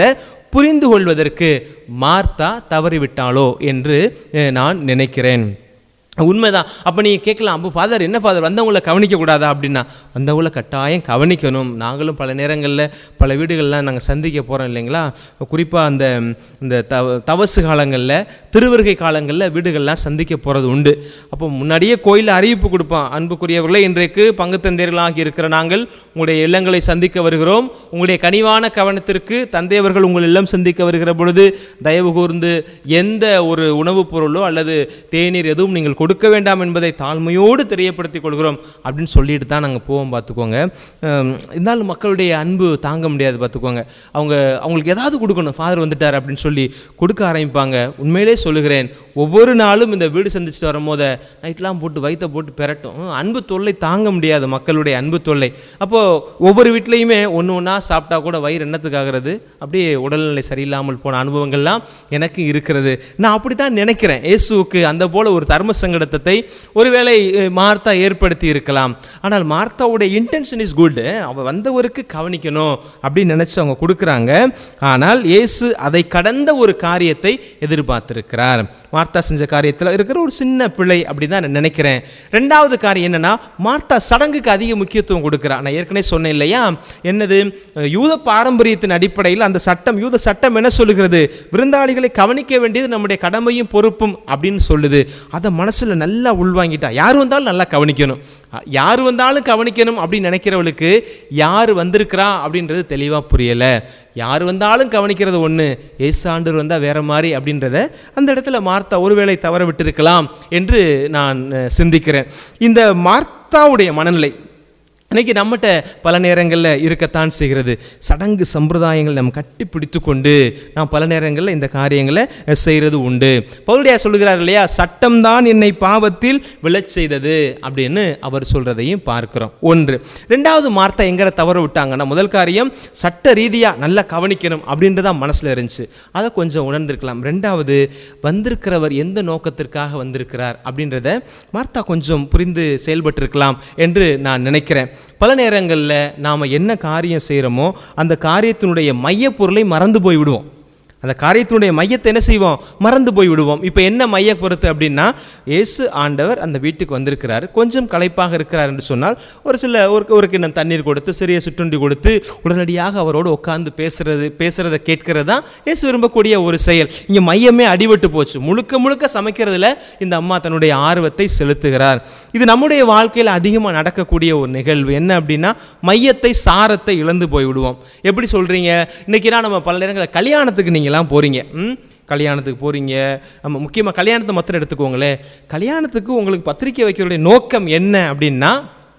புரிந்து கொள்வதற்கு மார்த்தா தவறிவிட்டாளோ என்று அஹ், நான் நினைக்கிறேன் உண்மைதான் அப்போ நீங்கள் கேட்கலாம் அப்போ ஃபாதர் என்ன ஃபாதர் வந்தவங்கள கவனிக்கக்கூடாதா அப்படின்னா வந்தவங்கள கட்டாயம் கவனிக்கணும் நாங்களும் பல நேரங்களில் பல வீடுகள்லாம் நாங்கள் சந்திக்க போகிறோம் இல்லைங்களா குறிப்பாக அந்த இந்த தவ தவசு காலங்களில் திருவருகை காலங்களில் வீடுகள்லாம் சந்திக்க போகிறது உண்டு அப்போ முன்னாடியே கோயிலில் அறிவிப்பு கொடுப்பான் அன்புக்குரியவர்களே இன்றைக்கு பங்கு தந்தையர்களாகி இருக்கிற நாங்கள் உங்களுடைய இல்லங்களை சந்திக்க வருகிறோம் உங்களுடைய கனிவான கவனத்திற்கு தந்தையவர்கள் உங்கள் இல்லம் சந்திக்க வருகிற பொழுது தயவு கூர்ந்து எந்த ஒரு உணவுப் பொருளோ அல்லது தேநீர் எதுவும் நீங்கள் கொடுக்க வேண்டாம் என்பதை தாழ்மையோடு தெரியப்படுத்திக் கொள்கிறோம் அப்படின்னு சொல்லிட்டு தான் நாங்கள் போவோம் பார்த்துக்கோங்க ஹம், இருந்தாலும் மக்களுடைய அன்பு தாங்க முடியாது பார்த்துக்கோங்க அவங்க அவங்களுக்கு ஏதாவது கொடுக்கணும் ஃபாதர் வந்துட்டார் அப்படின்னு சொல்லி கொடுக்க ஆரம்பிப்பாங்க உண்மையிலே சொல்லுகிறேன் ஒவ்வொரு நாளும் இந்த வீடு சந்திச்சுட்டு வரும்போது நைட்லாம் போட்டு வயிற்ற போட்டு பெரட்டும் ஹம், அன்பு தொல்லை தாங்க முடியாது மக்களுடைய அன்பு தொல்லை அப்போது ஒவ்வொரு வீட்லேயுமே ஒன்று ஒன்றா சாப்பிட்டா கூட வயிறு என்னத்துக்காகிறது அப்படியே உடல்நிலை சரியில்லாமல் போன அனுபவங்கள்லாம் எனக்கு இருக்கிறது நான் அப்படி தான் நினைக்கிறேன் இயேசுவுக்கு அந்த போல ஒரு தர்ம சங்கடத்தை ஒருவேளை அஹ், மார்த்தா ஏற்படுத்தி இருக்கலாம் ஆனால் மார்த்தாவுடைய இன்டென்ஷன் இஸ் குட் அவ வந்தவருக்கு கவனிக்கணும் அப்படின்னு நினைச்சு அவங்க கொடுக்குறாங்க ஆனால் இயேசு அதை கடந்த ஒரு காரியத்தை எதிர்பார்த்திருக்கிறார் மார்த்தா செஞ்ச காரியத்தில் இருக்கிற ஒரு சின்ன பிழை அப்படி தான் நான் நினைக்கிறேன் ரெண்டாவது காரியம் என்னன்னா மார்த்தா சடங்குக்கு அதிக முக்கியத்துவம் கொடுக்குறா நான் ஏற்கனவே சொன்னேன் இல்லையா என்னது அஹ், யூத பாரம்பரியத்தின் அடிப்படையில் அந்த சட்டம் யூத சட்டம் என்ன சொல்லுகிறது விருந்தாளிகளை கவனிக்க வேண்டியது நம்முடைய கடமையும் பொறுப்பும் அப்படின்னு சொல்லுது அதை மனசுல நல்லா உள்வாங்கிட்டா யார் வந்தாலும் நல்லா கவனிக்கணும் அஹ், யார் வந்தாலும் கவனிக்கணும் அப்படின்னு நினைக்கிறவளுக்கு யார் வந்திருக்கிறா அப்படின்றது தெளிவாக புரியலை யார் வந்தாலும் கவனிக்கிறது ஒன்று ஏசாண்டர் வந்தால் வேற மாதிரி அப்படின்றத அந்த இடத்துல மார்த்தா ஒருவேளை தவற விட்டிருக்கலாம் என்று நான் அஹ், சிந்திக்கிறேன் இந்த மார்த்தாவுடைய மனநிலை இன்னைக்கு நம்மகிட்ட பல நேரங்களில் இருக்கத்தான் செய்கிறது சடங்கு சம்பிரதாயங்கள் நம்ம கட்டி பிடித்து கொண்டு நாம் பல நேரங்களில் இந்த காரியங்களை அஹ், செய்கிறது உண்டு பவுலுடைய சொல்கிறார் இல்லையா சட்டம்தான் என்னை பாவத்தில் விழச் செய்தது அப்படின்னு அவர் சொல்றதையும் பார்க்கிறோம் ஒன்று ரெண்டாவது மார்த்தா எங்கே தவற விட்டாங்கன்னா முதல் காரியம் சட்ட ரீதியாக நல்லா கவனிக்கணும் அப்படின்றதான் மனசில் இருந்துச்சு அதை கொஞ்சம் உணர்ந்திருக்கலாம் ரெண்டாவது வந்திருக்கிறவர் எந்த நோக்கத்திற்காக வந்திருக்கிறார் அப்படின்றத மார்த்தா கொஞ்சம் புரிந்து செயல்பட்டிருக்கலாம் என்று நான் நினைக்கிறேன் பல நேரங்களில் நாம் என்ன காரியம் செய்கிறோமோ அந்த காரியத்தினுடைய மையப்பொருளை மறந்து போய் விடுவோம் அந்த காரியத்தினுடைய மையத்தை என்ன செய்வோம் மறந்து போய் விடுவோம் இப்போ என்ன மைய பொறுத்து அப்படின்னா இயேசு ஆண்டவர் அந்த வீட்டுக்கு வந்திருக்கிறார் கொஞ்சம் களைப்பாக இருக்கிறார் என்று சொன்னால் ஒரு சில ஒரு ஒரு கிண்ணம் தண்ணீர் கொடுத்து சிறிய சுற்றுண்டி கொடுத்து உடனடியாக அவரோடு உட்கார்ந்து பேசுறது பேசுறதை கேட்கிறது தான் இயேசு விரும்பக்கூடிய ஒரு செயல் இங்கே மையமே அடிபட்டு போச்சு முழுக்க முழுக்க சமைக்கிறதுல இந்த அம்மா தன்னுடைய ஆர்வத்தை செலுத்துகிறார் இது நம்முடைய வாழ்க்கையில் அதிகமாக நடக்கக்கூடிய ஒரு நிகழ்வு என்ன அப்படின்னா மையத்தை சாரத்தை இழந்து போய் விடுவோம் எப்படி சொல்றீங்க இன்னைக்குனா நம்ம பல நேரங்களில் கல்யாணத்துக்கு நீங்களாம் போறீங்க ம் கல்யாணத்துக்கு போகிறீங்க நம்ம முக்கியமாக கல்யாணத்தை மாத்திரம் எடுத்துக்கோங்களேன் கல்யாணத்துக்கு உங்களுக்கு பத்திரிக்கை வைக்கிறதுடைய நோக்கம் என்ன அப்படின்னா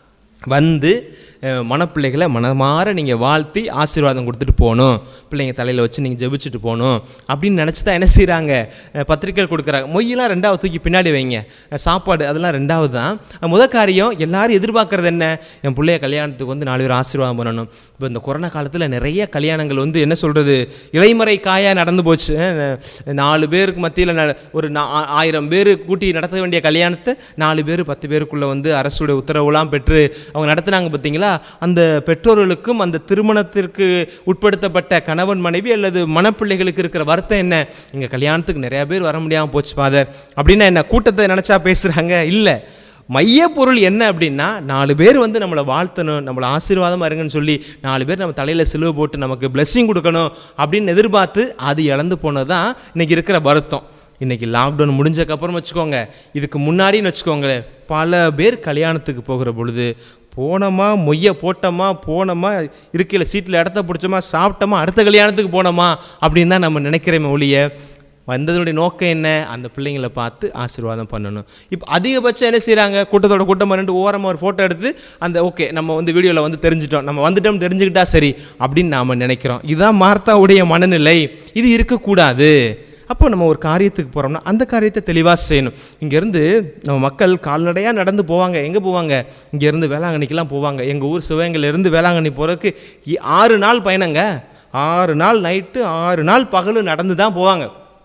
வந்து அஹ், மணப்பிள்ளைகளை மனமாற நீங்கள் வாழ்த்தி ஆசீர்வாதம் கொடுத்துட்டு போகணும் பிள்ளைங்க தலையில் வச்சு நீங்கள் ஜெபிச்சுட்டு போகணும் அப்படின்னு நினச்சி தான் என்ன செய்கிறாங்க பத்திரிக்கைகள் கொடுக்குறாங்க மொய்யெல்லாம் ரெண்டாவது தூக்கி பின்னாடி வைங்க அஹ், சாப்பாடு அதெல்லாம் ரெண்டாவது தான் அஹ், முத காரியம் எல்லாரும் எதிர்பார்க்கறது என்ன என் பிள்ளைய கல்யாணத்துக்கு வந்து நாலு பேர் ஆசீர்வாதம் பண்ணணும் இப்போ இந்த கொரோனா காலத்தில் நிறைய கல்யாணங்கள் வந்து என்ன சொல்கிறது இலைமறை காயாக நடந்து போச்சு அஹ், நாலு பேருக்கு மத்தியில் ஒரு நா- ஆ- ஆயிரம் பேர் கூட்டி நடத்த வேண்டிய கல்யாணத்தை நாலு பேர் பத்து பேருக்குள்ளே வந்து அரசுடைய உத்தரவுலாம் பெற்று அவங்க நடத்துனாங்க பார்த்தீங்களா அந்த பெற்றோர்களுக்கும் அந்த திருமணத்திற்கு உட்படுத்தப்பட்ட கணவன் மனைவி அல்லது மணப்பிள்ளைகளுக்கு இருக்கிற வருத்தம் என்ன எங்கள் கல்யாணத்துக்கு நிறையா பேர் வர முடியாமல் போச்சு ஃபாதர் அப்படின்னா என்ன கூட்டத்தை நினச்சா பேசுகிறாங்க இல்லை மையப்பொருள் என்ன அப்படின்னா நாலு பேர் வந்து நம்மளை வாழ்த்தணும் நம்மளை ஆசீர்வாதமாக இருங்கன்னு சொல்லி நாலு பேர் நம்ம தலையில் சிலுவை போட்டு நமக்கு blessing கொடுக்கணும் அப்படின்னு எதிர்பார்த்து அது இழந்து போனது தான் இன்னைக்கு இருக்கிற வருத்தம் இன்னைக்கு லாக்டவுன் முடிஞ்சக்கப்புறம் வச்சுக்கோங்க இதுக்கு முன்னாடின்னு வச்சுக்கோங்களேன் பல பேர் கல்யாணத்துக்கு போகிற பொழுது போனோமா மொய்ய போட்டோமா போனோமா இருக்கையில் சீட்டில் இடத்த பிடிச்சோமா சாப்பிட்டோமா அடுத்த கல்யாணத்துக்கு போனோமா அப்படின்னு தான் நம்ம நினைக்கிறோமே ஒழிய வந்ததனுடைய நோக்கம் என்ன அந்த பிள்ளைங்களை பார்த்து ஆசீர்வாதம் பண்ணணும் இப்போ அதிகபட்சம் என்ன செய்கிறாங்க கூட்டத்தோட கூட்டம் பண்ணிட்டு ஓரமாக ஒரு ஃபோட்டோ எடுத்து அந்த ஓகே நம்ம வந்து வீடியோவில் வந்து தெரிஞ்சிட்டோம் நம்ம வந்துட்டோம் தெரிஞ்சுக்கிட்டா சரி அப்படின்னு நாம் நினைக்கிறோம் இதுதான் மார்த்தாவுடைய மனநிலை இது இருக்கக்கூடாது அப்போ நம்ம ஒரு காரியத்துக்கு போகிறோம்னா அந்த காரியத்தை தெளிவாக செய்யணும் இங்கேருந்து நம்ம மக்கள் கால்நடையாக நடந்து போவாங்க எங்கே போவாங்க இங்கேருந்து வேளாங்கண்ணிக்கெலாம் போவாங்க எங்கள் ஊர் சிவகங்கையிலேருந்து வேளாங்கண்ணி போகிறதுக்கு இ- ஆறு நாள் பயணங்க ஆறு நாள் நைட்டு ஆறு நாள் பகலும் நடந்து தான் போவாங்க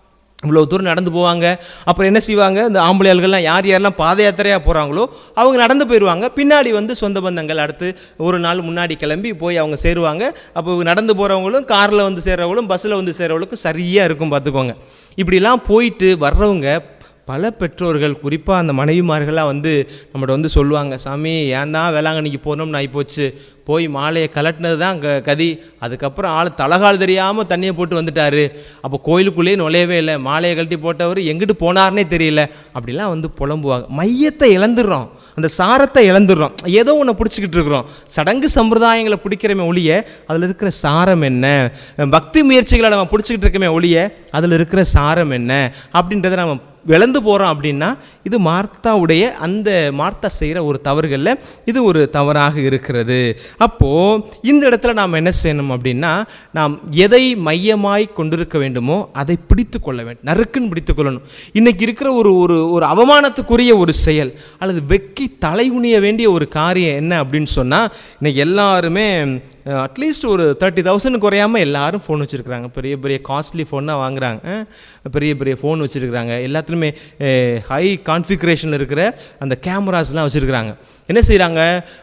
இவ்வளோ தூரம் நடந்து போவாங்க அப்புறம் என்ன செய்வாங்க இந்த ஆம்பளையாள்கள்லாம் யார் யாரெல்லாம் பாத யாத்திரையாக போகிறாங்களோ அவங்க நடந்து போயிடுவாங்க பின்னாடி வந்து சொந்த பந்தங்கள் அடுத்து ஒரு நாள் முன்னாடி கிளம்பி போய் அவங்க சேருவாங்க அப்போ இவங்க நடந்து போகிறவங்களும் காரில் வந்து சேர்றவங்களும் பஸ்ஸில் வந்து சேர்றவங்களுக்கும் சரியாக இருக்கும் பார்த்துக்கோங்க இப்படிலாம் போயிட்டு வர்றவங்க பல பெற்றோர்கள் குறிப்பாக அந்த மனைவிமார்களாக வந்து நம்மகிட்ட வந்து சொல்லுவாங்க சாமி ஏன் தான் வேளாங்கண்ணிக்கு போனோம்னு ஆகிப்போச்சு போய் மாலையை கலட்டினது தான் க கதி அதுக்கப்புறம் ஆள் தலகால் தெரியாமல் தண்ணியை போட்டு வந்துட்டாரு அப்போ கோயிலுக்குள்ளேயே நுழையவே இல்லை மாலையை கழட்டி போட்டவர் எங்கிட்டு போனார்னே தெரியல அப்படிலாம் வந்து புலம்புவாங்க மையத்தை இழந்துடுறோம் அந்த சாரத்தை இழந்துடுறோம் ஏதோ ஒன்று பிடிச்சிக்கிட்டு இருக்கிறோம் சடங்கு சம்பிரதாயங்களை பிடிக்கிறமே ஒழிய அதில் இருக்கிற சாரம் என்ன பக்தி முயற்சிகளை நம்ம பிடிச்சிக்கிட்டு இருக்கமே ஒழிய அதில் இருக்கிற சாரம் என்ன அப்படின்றத நம்ம இழந்து போகிறோம் அப்படின்னா இது மார்த்தாவுடைய அந்த மார்த்தா செய்கிற ஒரு தவறுகளில் இது ஒரு தவறாக இருக்கிறது அப்போது இந்த இடத்துல நாம் என்ன செய்யணும் அப்படின்னா நாம் எதை மையமாய் கொண்டிருக்க வேண்டுமோ அதை பிடித்து கொள்ள வேண்டும் நறுக்குன்னு பிடித்து கொள்ளணும் இன்றைக்கி இருக்கிற ஒரு ஒரு ஒரு அவமானத்துக்குரிய ஒரு செயல் அல்லது வெக்கி தலைகுனிய வேண்டிய ஒரு காரியம் என்ன அப்படின்னு சொன்னால் இன்னைக்கு எல்லாருமே அட்லீஸ்ட் ஒரு தேர்ட்டி தௌசண்ட் குறையாமல் எல்லாரும் ஃபோன் வச்சுருக்குறாங்க பெரிய பெரிய காஸ்ட்லி ஃபோனாக வாங்குறாங்க அஹ் பெரிய பெரிய ஃபோன் வச்சுருக்குறாங்க எல்லாத்துலேயுமே ஹை கான்ஃபிகரேஷனில் இருக்கிற அந்த கேமராஸ்லாம் வச்சுருக்குறாங்க என்ன செய்கிறாங்க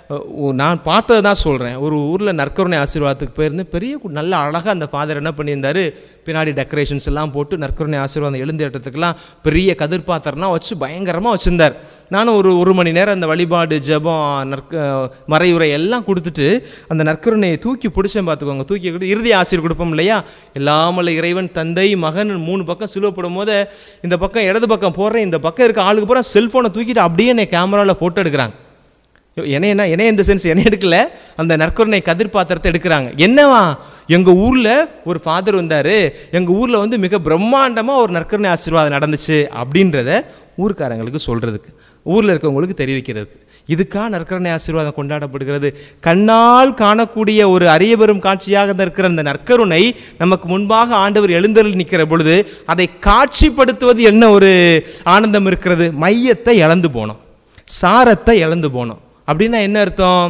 நான் பார்த்ததை தான் சொல்கிறேன் ஒரு ஊரில் நற்கருணை ஆசீர்வாதத்துக்கு போயிருந்து பெரிய கு- நல்ல அழகாக அந்த ஃபாதர் என்ன பண்ணியிருந்தாரு பின்னாடி டெக்கரேஷன்ஸ் எல்லாம் போட்டு நற்கருணை ஆசீர்வாதம் எழுந்தேற்றத்துக்கெல்லாம் பெரிய கதிர் பாத்திரம்லாம் வச்சு பயங்கரமாக வச்சுருந்தார் நானும் ஒரு ஒரு மணி நேரம் அந்த வழிபாடு ஜெபம் நற்க மறையுரை எல்லாம் கொடுத்துட்டு அந்த நற்கருணையை தூக்கி பிடிச்சேன் பார்த்துக்கோங்க தூக்கி கொடுத்து இறுதி ஆசிரியர் கொடுப்போம் இல்லையா எல்லாமல்ல இறைவன் தந்தை மகன் மூணு பக்கம் சிலுவப்படும் போது இந்த பக்கம் இடது பக்கம் போடுறேன் இந்த பக்கம் இருக்க ஆளுக்கு பூரா செல்ஃபோனை தூக்கிட்டு அப்படியே என்னை கேமராவில் ஃபோட்டோ எடுக்கிறாங்க என்னையனா என்னைய இந்த சென்ஸ் என்ன எடுக்கல அந்த நற்கருணை கதிர் பாத்திரத்தை எடுக்கிறாங்க என்னவா எங்கள் ஊரில் ஒரு ஃபாதர் வந்தார் எங்கள் ஊரில் வந்து மிக பிரம்மாண்டமாக ஒரு நற்கருணை ஆசீர்வாதம் நடந்துச்சு அப்படின்றத ஊர்க்காரங்களுக்கு சொல்கிறதுக்கு ஊரில் இருக்கவங்களுக்கு தெரிவிக்கிறதுக்கு இதுக்கா நற்கருணை ஆசீர்வாதம் கொண்டாடப்படுகிறது கண்ணால் காணக்கூடிய ஒரு அரிய பெரும் காட்சியாக இருக்கிற அந்த நற்கருணை நமக்கு முன்பாக ஆண்டவர் எழுந்தருள் நிற்கிற பொழுது அதை காட்சிப்படுத்துவது என்ன ஒரு ஆனந்தம் இருக்கிறது மையத்தை இழந்து போனோம் சாரத்தை இழந்து போனோம் அப்படின்னா என்ன அர்த்தம்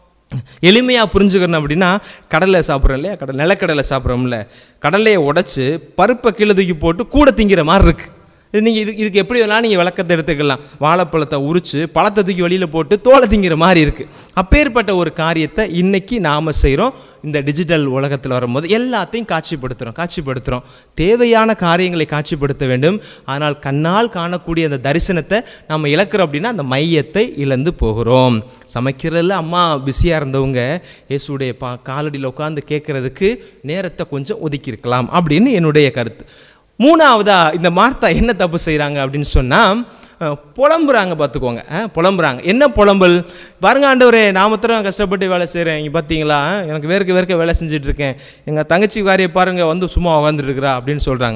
எளிமையாக புரிஞ்சுக்கணும் அப்படின்னா கடலை சாப்பிட்றோம் இல்லையா கடலை நிலக்கடலை சாப்பிட்றோம்ல கடலையை உடைச்சு பருப்பை கீழே தூக்கி போட்டு கூட திங்கிற மாதிரி இருக்குது இது நீங்கள் இது இதுக்கு எப்படி வேணாலும் நீங்கள் விளக்கத்தை எடுத்துக்கலாம் வாழைப்பழத்தை உரித்து பழத்தை தூக்கி வெளியில் போட்டு தோலை திங்கிற மாதிரி இருக்குது அப்பேற்பட்ட ஒரு காரியத்தை இன்னைக்கு நாம் செய்கிறோம் இந்த டிஜிட்டல் உலகத்தில் வரும்போது எல்லாத்தையும் காட்சிப்படுத்துகிறோம் காட்சிப்படுத்துகிறோம் தேவையான காரியங்களை காட்சிப்படுத்த வேண்டும் ஆனால் கண்ணால் காணக்கூடிய அந்த தரிசனத்தை நம்ம இழக்கிறோம் அப்படின்னா அந்த மையத்தை இழந்து போகிறோம் சமைக்கிறதுல அம்மா பிஸியாக இருந்தவங்க இயேசுடைய பா காலடியில் உட்காந்து கேட்குறதுக்கு நேரத்தை கொஞ்சம் ஒதுக்கியிருக்கலாம் அப்படின்னு என்னுடைய கருத்து மூணாவதா இந்த மார்த்தா என்ன தப்பு செய்கிறாங்க அப்படின்னு சொன்னால் புலம்புறாங்க பார்த்துக்கோங்க அஹ், புலம்புறாங்க என்ன புலம்பல் பாருங்க ஆண்டவரே நான் மாத்திரம் கஷ்டப்பட்டு வேலை செய்கிறேன் இங்கே பார்த்தீங்களா அஹ், எனக்கு வேர்க்க வேர்க்க வேலை செஞ்சுட்டு இருக்கேன் எங்கள் தங்கச்சி காரியை பாருங்க வந்து சும்மா உட்காந்துட்டு இருக்கிறா அப்படின்னு சொல்கிறாங்க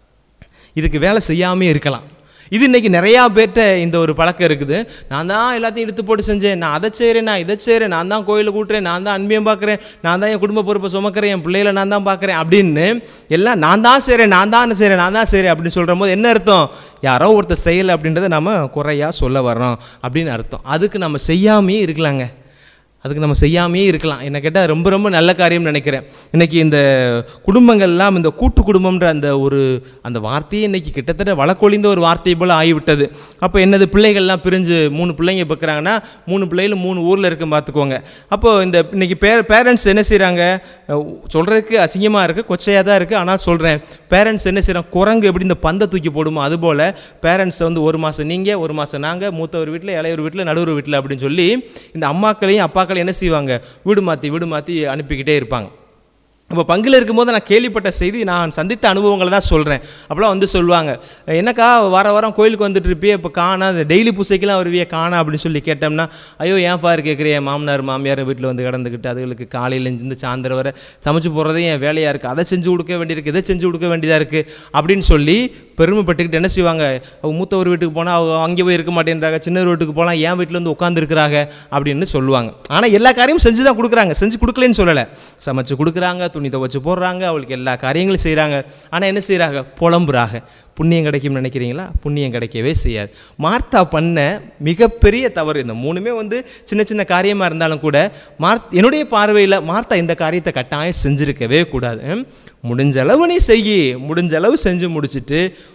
இதுக்கு வேலை செய்யாமே இருக்கலாம் இது இன்னைக்கு நிறையா பேர்கிட்ட இந்த ஒரு பழக்கம் இருக்குது நான் தான் எல்லாத்தையும் இழுத்து போட்டு செஞ்சேன் நான் அதை செய்கிறேன் நான் இதை செய்கிறேன் நான் தான் கோயிலை கூட்டுறேன் நான் தான் அன்பியம் பார்க்குறேன் நான் தான் என் குடும்ப பொறுப்பை சுமக்கிறேன் என் பிள்ளைகளை நான் தான் பார்க்குறேன் அப்படின்னு எல்லாம் நான் தான் செய்கிறேன் நான் தான் செய்கிறேன் நான் தான் செய்கிறேன் அப்படின்னு சொல்கிற போது என்ன அர்த்தம் யாரோ ஒருத்தர் செய்யலை அப்படின்றத நம்ம குறையாக சொல்ல வர்றோம் அப்படின்னு அர்த்தம் அதுக்கு நம்ம செய்யாமையே இருக்கலாங்க அதுக்கு நம்ம செய்யாமையே இருக்கலாம் என்ன கேட்டால் ரொம்ப ரொம்ப நல்ல காரியம்னு நினைக்கிறேன் இன்னைக்கு இந்த குடும்பங்கள்லாம் இந்த கூட்டு குடும்பம்ன்ற அந்த ஒரு அந்த வார்த்தையே இன்னைக்கு கிட்டத்தட்ட வழக்கொழிந்த ஒரு வார்த்தை போல் ஆகிவிட்டது அப்போ என்னது பிள்ளைகள்லாம் பிரிஞ்சு மூணு பிள்ளைங்க பார்க்குறாங்கன்னா மூணு பிள்ளைகளும் மூணு ஊரில் இருக்கும் பார்த்துக்கோங்க அப்போ இந்த இன்னைக்கு பே பேரண்ட்ஸ் என்ன செய்கிறாங்க சொல்கிறதுக்கு அசிங்கமாக இருக்குது கொச்சையாக தான் இருக்குது ஆனால் சொல்கிறேன் பேரண்ட்ஸ் என்ன செய்கிறாங்க குரங்கு எப்படி இந்த பந்தை தூக்கி போடுமோ அதுபோல் பேரண்ட்ஸ் வந்து ஒரு மாதம் நீங்கள் ஒரு மாதம் நாங்கள் மூத்தவர் வீட்டில் இளையவர் வீட்டில் நடுவர் வீட்டில் அப்படின்னு சொல்லி இந்த அம்மாக்களையும் அப்பாக்களையும் என்ன செய்வாங்க வீடு மாற்றி வீடு மாற்றி அனுப்பிக்கிட்டே இருப்பாங்க அப்போ பங்கில் இருக்கும்போது நான் கேள்விப்பட்ட செய்தி நான் சந்தித்த அனுபவங்களை தான் சொல்கிறேன் அப்போலாம் வந்து சொல்லுவாங்க என்னக்கா வார வாரம் கோயிலுக்கு வந்துட்டு இருப்பியே இப்போ காணா டெய்லி பூசைக்கெல்லாம் வருவியே காணா அப்படின்னு சொல்லி கேட்டோம்னா ஐயோ ஏன் ஃபார் கேட்குறிய மாமனார் மாமியார் வீட்டில் வந்து கிடந்துக்கிட்டு அதுகளுக்கு காலையில் இருந்து சாயந்தரம் வரை சமைச்சு போடுறதே என் வேலையாக இருக்குது அதை செஞ்சு கொடுக்க வேண்டியிருக்கு இதை செஞ்சு கொடுக்க வேண்டியதாக இருக்குது அப்படின்னு சொல்லி பெருமைப்பட்டுக்கிட்டு என்ன செய்வாங்க அவங்க மூத்தவர் வீட்டுக்கு போனால் அவங்க அங்கே போய் இருக்க மாட்டேன்றாங்க சின்ன வீட்டுக்கு போனால் என் வீட்டில் வந்து உட்காந்துருக்குறாங்க அப்படின்னு சொல்லுவாங்க ஆனால் எல்லா காரியமும் செஞ்சு தான் கொடுக்குறாங்க செஞ்சு கொடுக்கலன்னு சொல்லலை சமைச்சு கொடுக்குறாங்க துணி துவச்சு போடுறாங்க அவளுக்கு எல்லா காரியங்களும் செய்கிறாங்க ஆனால் என்ன செய்கிறாங்க புலம்புறாங்க புண்ணியம் கிடைக்கும்னு நினைக்கிறீங்களா புண்ணியம் கிடைக்கவே செய்யாது மார்த்தா பண்ண மிகப்பெரிய தவறு இந்த மூணுமே வந்து சின்ன சின்ன காரியமாக இருந்தாலும் கூட மார்த் என்னுடைய பார்வையில் மார்த்தா இந்த காரியத்தை கட்டாயம் செஞ்சுருக்கவே கூடாது ம்? முடிஞ்ச அளவு நீ செய் முடிஞ்ச அளவு செஞ்சு முடிச்சிட்டு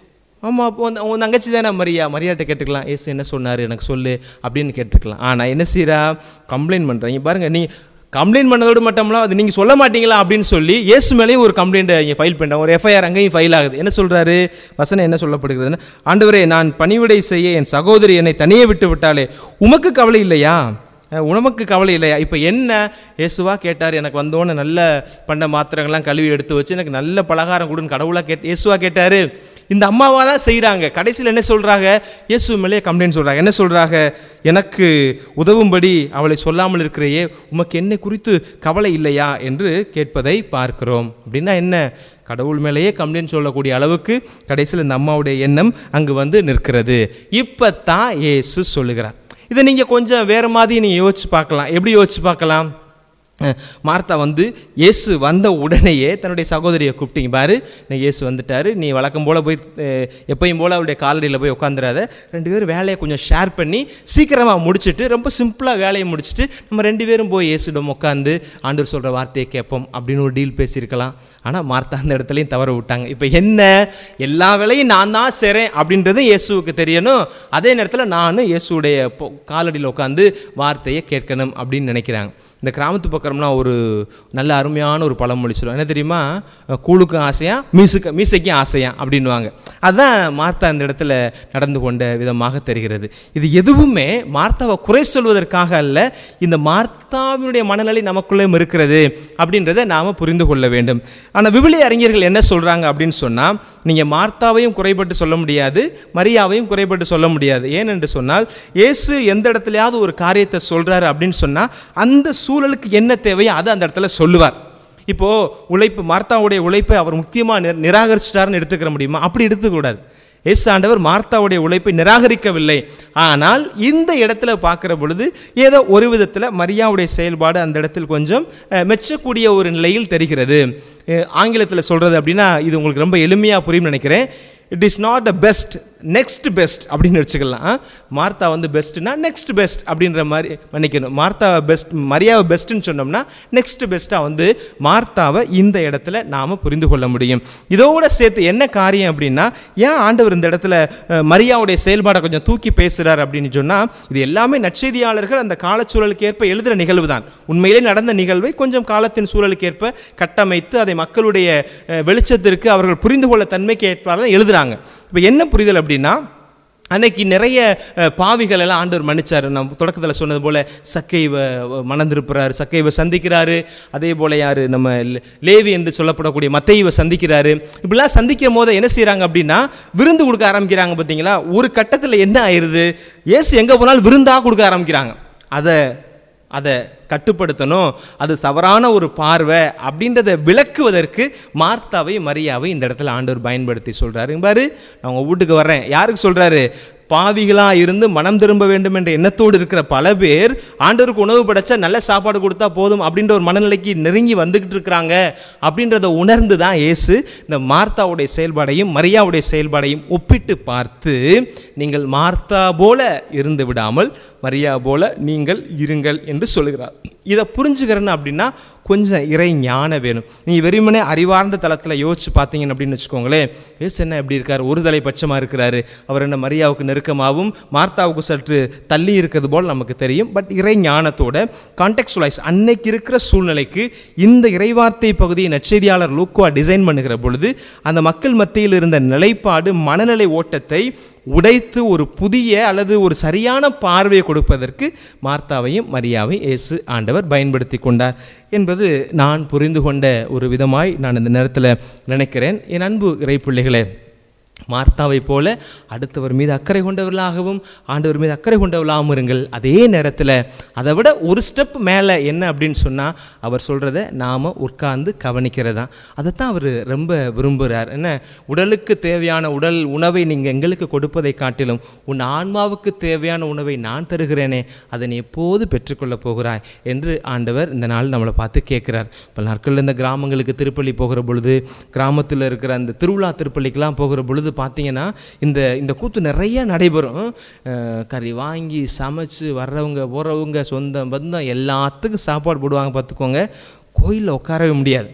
ஆமாம் அப்போ உன் உன் தங்கச்சி தானே மரியா மரியாட்ட கேட்டுக்கலாம் ஏசு என்ன சொன்னார் எனக்கு சொல்லு அப்படின்னு கேட்டுக்கலாம் ஆனால் என்ன செய்கிறா கம்ப்ளைண்ட் பண்ணுறீங்க பாருங்கள் நீ கம்ப்ளைண்ட் பண்ணதோடு மட்டும்லாம் அது நீங்கள் சொல்ல மாட்டீங்களா அப்படின்னு சொல்லி இயேசு மேலேயும் ஒரு கம்ப்ளைண்ட்டை இங்கே ஃபைல் பண்ணுறேன் ஒரு எஃப்ஐஆர் அங்கேயும் ஃபைல் ஆகுது என்ன சொல்கிறாரு வசனம் என்ன சொல்லப்படுகிறதுன்னு ஆண்டவரே நான் பணிவிடை செய்ய என் சகோதரி என்னை தனியே விட்டு விட்டாலே உமக்கு கவலை இல்லையா அஹ் உணவுக்கு கவலை இல்லையா இப்போ என்ன இயேசுவா கேட்டார் எனக்கு வந்தோன்னு நல்ல பண்ண மாத்திரங்கள்லாம் கழுவி எடுத்து வச்சு எனக்கு நல்ல பலகாரம் கொடுன்னு கடவுளாக கேட் இயேசுவா கேட்டார் இந்த அம்மாவாக தான் செய்கிறாங்க கடைசியில் என்ன சொல்கிறாங்க இயேசு மேலே கம்ப்ளைண்ட் சொல்கிறாங்க என்ன சொல்கிறாங்க எனக்கு உதவும்படி அவளை சொல்லாமல் இருக்கிறையே உமக்கு என்ன குறித்து கவலை இல்லையா என்று கேட்பதை பார்க்கிறோம் அப்படின்னா என்ன கடவுள் மேலேயே கம்ப்ளைண்ட் சொல்லக்கூடிய அளவுக்கு கடைசியில் இந்த அம்மாவுடைய எண்ணம் அங்கு வந்து நிற்கிறது இப்போ தான் இயேசு சொல்லுகிறார் இதை நீங்கள் கொஞ்சம் வேறு மாதிரி நீங்கள் யோசிச்சு பார்க்கலாம் எப்படி யோசிச்சு பார்க்கலாம் அஹ் மார்த்தா வந்து இயேசு வந்த உடனேயே தன்னுடைய சகோதரியை கூப்பிட்டீங்க பாரு இன்னைக்கு இயேசு வந்துட்டாரு நீ வழக்கம் போல் போய் அஹ், எப்பயும் போல் அவருடைய காலடியில் போய் உட்காந்துடாத ரெண்டு பேரும் வேலையை கொஞ்சம் ஷேர் பண்ணி சீக்கிரமாக முடிச்சுட்டு ரொம்ப சிம்பிளாக வேலையை முடிச்சுட்டு நம்ம ரெண்டு பேரும் போய் இயேசுடம் உட்காந்து ஆண்டவர் சொல்கிற வார்த்தையை கேட்போம் அப்படின்னு ஒரு டீல் பேசியிருக்கலாம் ஆனால் மார்த்தா அந்த இடத்துலையும் தவற விட்டாங்க இப்போ என்ன எல்லா வேலையும் நான் தான் செய்கிறேன் அப்படின்றது இயேசுவுக்கு தெரியணும் அதே நேரத்தில் நானும் இயேசுடைய பொ- காலடியில் உட்காந்து வார்த்தையை கேட்கணும் அப்படின்னு நினைக்கிறாங்க இந்த கிராமத்து பக்கம்லாம் ஒரு நல்ல அருமையான ஒரு பழமொழி சொல்லுவோம் என்ன தெரியுமா கூழுக்கும் ஆசையா மீசுக்கு மீசைக்கும் ஆசையா அப்படின்வாங்க அதான் மார்த்தா இந்த இடத்துல நடந்து கொண்ட விதமாக தெரிகிறது இது எதுவுமே மார்த்தாவை குறை சொல்வதற்காக அல்ல இந்த மார்த்தாவினுடைய மனநிலை நமக்குள்ளே இருக்கிறது அப்படின்றத நாம் புரிந்து கொள்ள வேண்டும் ஆனால் விவிலிய அறிஞர்கள் என்ன சொல்கிறாங்க அப்படின்னு சொன்னால் நீங்கள் மார்த்தாவையும் குறைபட்டு சொல்ல முடியாது மரியாவையும் குறைபட்டு சொல்ல முடியாது ஏனென்று சொன்னால் இயேசு எந்த இடத்துலையாவது ஒரு காரியத்தை சொல்கிறாரு அப்படின்னு சொன்னால் அந்த சூழலுக்கு என்ன தேவையோ அதை அந்த இடத்துல சொல்லுவார் இப்போது உழைப்பு மார்த்தாவுடைய உழைப்பை அவர் முக்கியமாக நிர நிராகரிச்சிட்டாருன்னு எடுத்துக்கிற முடியுமா அப்படி எடுத்துக்கூடாது இயேசு ஆண்டவர் மார்த்தாவுடைய உழைப்பை நிராகரிக்கவில்லை ஆனால் இந்த இடத்துல பார்க்குற பொழுது ஏதோ ஒரு விதத்தில் மரியாவுடைய செயல்பாடு அந்த இடத்தில் கொஞ்சம் அஹ், மெச்சக்கூடிய ஒரு நிலையில் தெரிகிறது ஆங்கிலத்தில் சொல்கிறது அப்படின்னா இது உங்களுக்கு ரொம்ப எளிமையாக புரியும்னு நினைக்கிறேன் it is not the best next best அப்படின்னு வச்சுக்கலாம் மார்த்தா வந்து பெஸ்ட்னா நெக்ஸ்ட் பெஸ்ட் அப்படின்ற மாதிரி மன்னிக்கணும் மார்த்தாவை பெஸ்ட் மரியாவை பெஸ்ட்டுன்னு சொன்னோம்னா நெக்ஸ்ட் பெஸ்ட்டாக வந்து மார்த்தாவை இந்த இடத்துல நாம் புரிந்து கொள்ள முடியும் இதோட சேர்த்து என்ன காரியம் அப்படின்னா ஏன் ஆண்டவர் இந்த இடத்துல அஹ், மரியாவுடைய செயல்பாடை கொஞ்சம் தூக்கி பேசுகிறார் அப்படின்னு சொன்னால் இது எல்லாமே நற்செய்தியாளர்கள் அந்த காலச்சூழலுக்கு ஏற்ப எழுதுகிற நிகழ்வு தான் உண்மையிலே நடந்த நிகழ்வை கொஞ்சம் காலத்தின் சூழலுக்கு ஏற்ப கட்டமைத்து அதை மக்களுடைய அஹ், வெளிச்சத்திற்கு அவர்கள் புரிந்து கொள்ள தன்மைக்கு ஏற்பாக தான் எழுதுறாங்க இப்போ என்ன புரிதல் அப்படின்னா அன்னைக்கு நிறைய அஹ், பாவிகள் எல்லாம் ஆண்டவர் மன்னிச்சார் நான் தொடக்கத்தில் சொன்னது போல சக்கைவ மணந்திருப்புறாரு சக்கைவ சந்திக்கிறாரு அதே போல யார் நம்ம லே- லேவி என்று சொல்லப்படக்கூடிய மத்தைவை சந்திக்கிறாரு இப்படிலாம் சந்திக்கும் போது என்ன செய்கிறாங்க அப்படின்னா விருந்து கொடுக்க ஆரம்பிக்கிறாங்க பார்த்தீங்களா ஒரு கட்டத்தில் என்ன ஆயிடுது இயேசு எங்கே போனாலும் விருந்தாக கொடுக்க ஆரம்பிக்கிறாங்க அதை அதை கட்டுப்படுத்தணும் அது சவறான ஒரு பார்வை அப்படின்றத விளக்குவதற்கு மார்த்தாவை மரியாவை இந்த இடத்துல ஆண்டவர் பயன்படுத்தி சொல்கிறாரு பாரு நான் உங்கள் வீட்டுக்கு வர்றேன் யாருக்கு சொல்கிறாரு பாவிகளாக இருந்து மனம் திரும்ப வேண்டும் என்ற எண்ணத்தோடு இருக்கிற பல பேர் ஆண்டவருக்கு உணவு படைச்சா நல்ல சாப்பாடு கொடுத்தா போதும் அப்படின்ற ஒரு மனநிலைக்கு நெருங்கி வந்துக்கிட்டு இருக்கிறாங்க அப்படின்றத உணர்ந்து தான் இயேசு இந்த மார்த்தாவுடைய செயல்பாடையும் மரியாவுடைய செயல்பாடையும் ஒப்பிட்டு பார்த்து நீங்கள் மார்த்தா போல இருந்து விடாமல் மரியா போல நீங்கள் இருங்கள் என்று சொல்லுகிறார் இதை புரிஞ்சுக்கிறேன்னு அப்படின்னா கொஞ்சம் இறை ஞானம் வேணும் நீ வெறுமனே அறிவார்ந்த தளத்தில் யோசிச்சு பார்த்தீங்கன்னு அப்படின்னு வச்சுக்கோங்களேன் ஏசு என்ன எப்படி இருக்கார் ஒரு தலை பட்சமாக இருக்கிறாரு அவர் என்ன மரியாவுக்கு நெருக்கமாகவும் மார்த்தாவுக்கு சற்று தள்ளி இருக்கிறது போல் நமக்கு தெரியும் பட் இறை ஞானத்தோட கான்டெக்சுவலைஸ் அன்னைக்கு இருக்கிற சூழ்நிலைக்கு இந்த இறைவார்த்தை பகுதியை நற்செய்தியாளர் லூக்குவா டிசைன் பண்ணுகிற பொழுது அந்த மக்கள் மத்தியில் இருந்த நிலைப்பாடு மனநிலை ஓட்டத்தை உடைத்து ஒரு புதிய அல்லது ஒரு சரியான பார்வையை கொடுப்பதற்கு மார்த்தாவையும் மரியாவையும் இயேசு ஆண்டவர் பயன்படுத்தி கொண்டார் என்பது நான் புரிந்து கொண்ட ஒரு விதமாய் நான் இந்த நேரத்தில் நினைக்கிறேன் என் அன்பு இறை பிள்ளைகளே மார்த்தாவை போல அடுத்தவர் மீது அக்கறை கொண்டவர்களாகவும் ஆண்டவர் மீது அக்கறை கொண்டவர்களாகவும் இருங்கள் அதே நேரத்தில் அதை விட ஒரு ஸ்டெப் மேலே என்ன அப்படின்னு சொன்னால் அவர் சொல்கிறத நாம் உட்கார்ந்து கவனிக்கிறதா அதைத்தான் அவர் ரொம்ப விரும்புகிறார் என்ன உடலுக்கு தேவையான உடல் உணவை நீங்கள் எங்களுக்கு கொடுப்பதை காட்டிலும் உன் ஆன்மாவுக்கு தேவையான உணவை நான் தருகிறேனே அதை நீ எப்போது பெற்றுக்கொள்ளப் போகிறாய் என்று ஆண்டவர் இந்த நாள் நம்மளை பார்த்து கேட்குறார் பல நாட்களில் இந்த கிராமங்களுக்கு திருப்பள்ளி போகிற பொழுது கிராமத்தில் இருக்கிற அந்த திருவிழா திருப்பள்ளிக்கெல்லாம் போகிற பொழுது பார்த்தீங்கன்னா இந்த இந்த கூத்து நிறைய நடைபெறும் அஹ், கறி வாங்கி சமைச்சு வர்றவங்க போகிறவங்க சொந்தம் பந்தம் எல்லாத்துக்கும் சாப்பாடு போடுவாங்க பார்த்துக்கோங்க கோயிலில் உட்காரவே முடியாது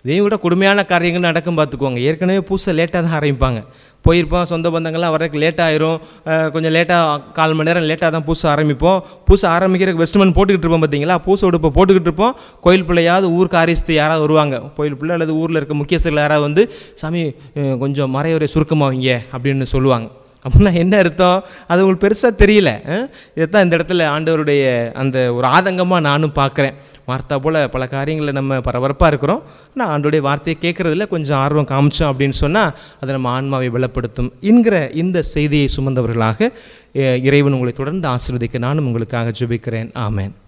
இதையும் விட கொடுமையான காரியங்கள் நடக்கும் பார்த்துக்கோங்க ஏற்கனவே பூசை லேட்டாக தான் ஆரம்பிப்பாங்க போயிருப்போம் சொந்த பந்தங்கள்லாம் வர்றதுக்கு லேட் ஆயிரும் அஹ் கொஞ்சம் லேட்டாக கால் மணி நேரம் லேட்டாக தான் பூசை ஆரம்பிப்போம் பூசை ஆரம்பிக்கிறதுக்கு வெஸ்ட்மெண்ட் போட்டுக்கிட்டு இருப்போம் பார்த்தீங்களா பூசை உடுப்பை போட்டுக்கிட்டு இருப்போம் கோயில் பிள்ளையாவது ஊர் காரியஸ்து யாராவது வருவாங்க கோயில் பிள்ளை அல்லது ஊரில் இருக்க முக்கியஸ்தர்கள் யாராவது வந்து சாமி அஹ் கொஞ்சம் மறையுறை சுருக்கமாக வைங்க அப்படின்னு சொல்லுவாங்க அப்படின்னா என்ன அர்த்தம் அது உங்களுக்கு பெருசாக தெரியல அஹ்? இதைத்தான் இந்த இடத்துல ஆண்டவருடைய அந்த ஒரு ஆதங்கமாக நானும் பார்க்குறேன் வார்த்தா போல் பல காரியங்களில் நம்ம பரபரப்பாக இருக்கிறோம் ஆனால் ஆண்டோடைய வார்த்தையை கேட்குறதுல கொஞ்சம் ஆர்வம் காமிச்சோம் அப்படின்னு சொன்னால் அது நம்ம ஆன்மாவை பலப்படுத்தும் என்கிற இந்த செய்தியை சுமந்தவர்களாக அஹ், இறைவன் உங்களை தொடர்ந்து ஆசீர்வதிக்க நானும் உங்களுக்காக ஜெபிக்கிறேன் ஆமென்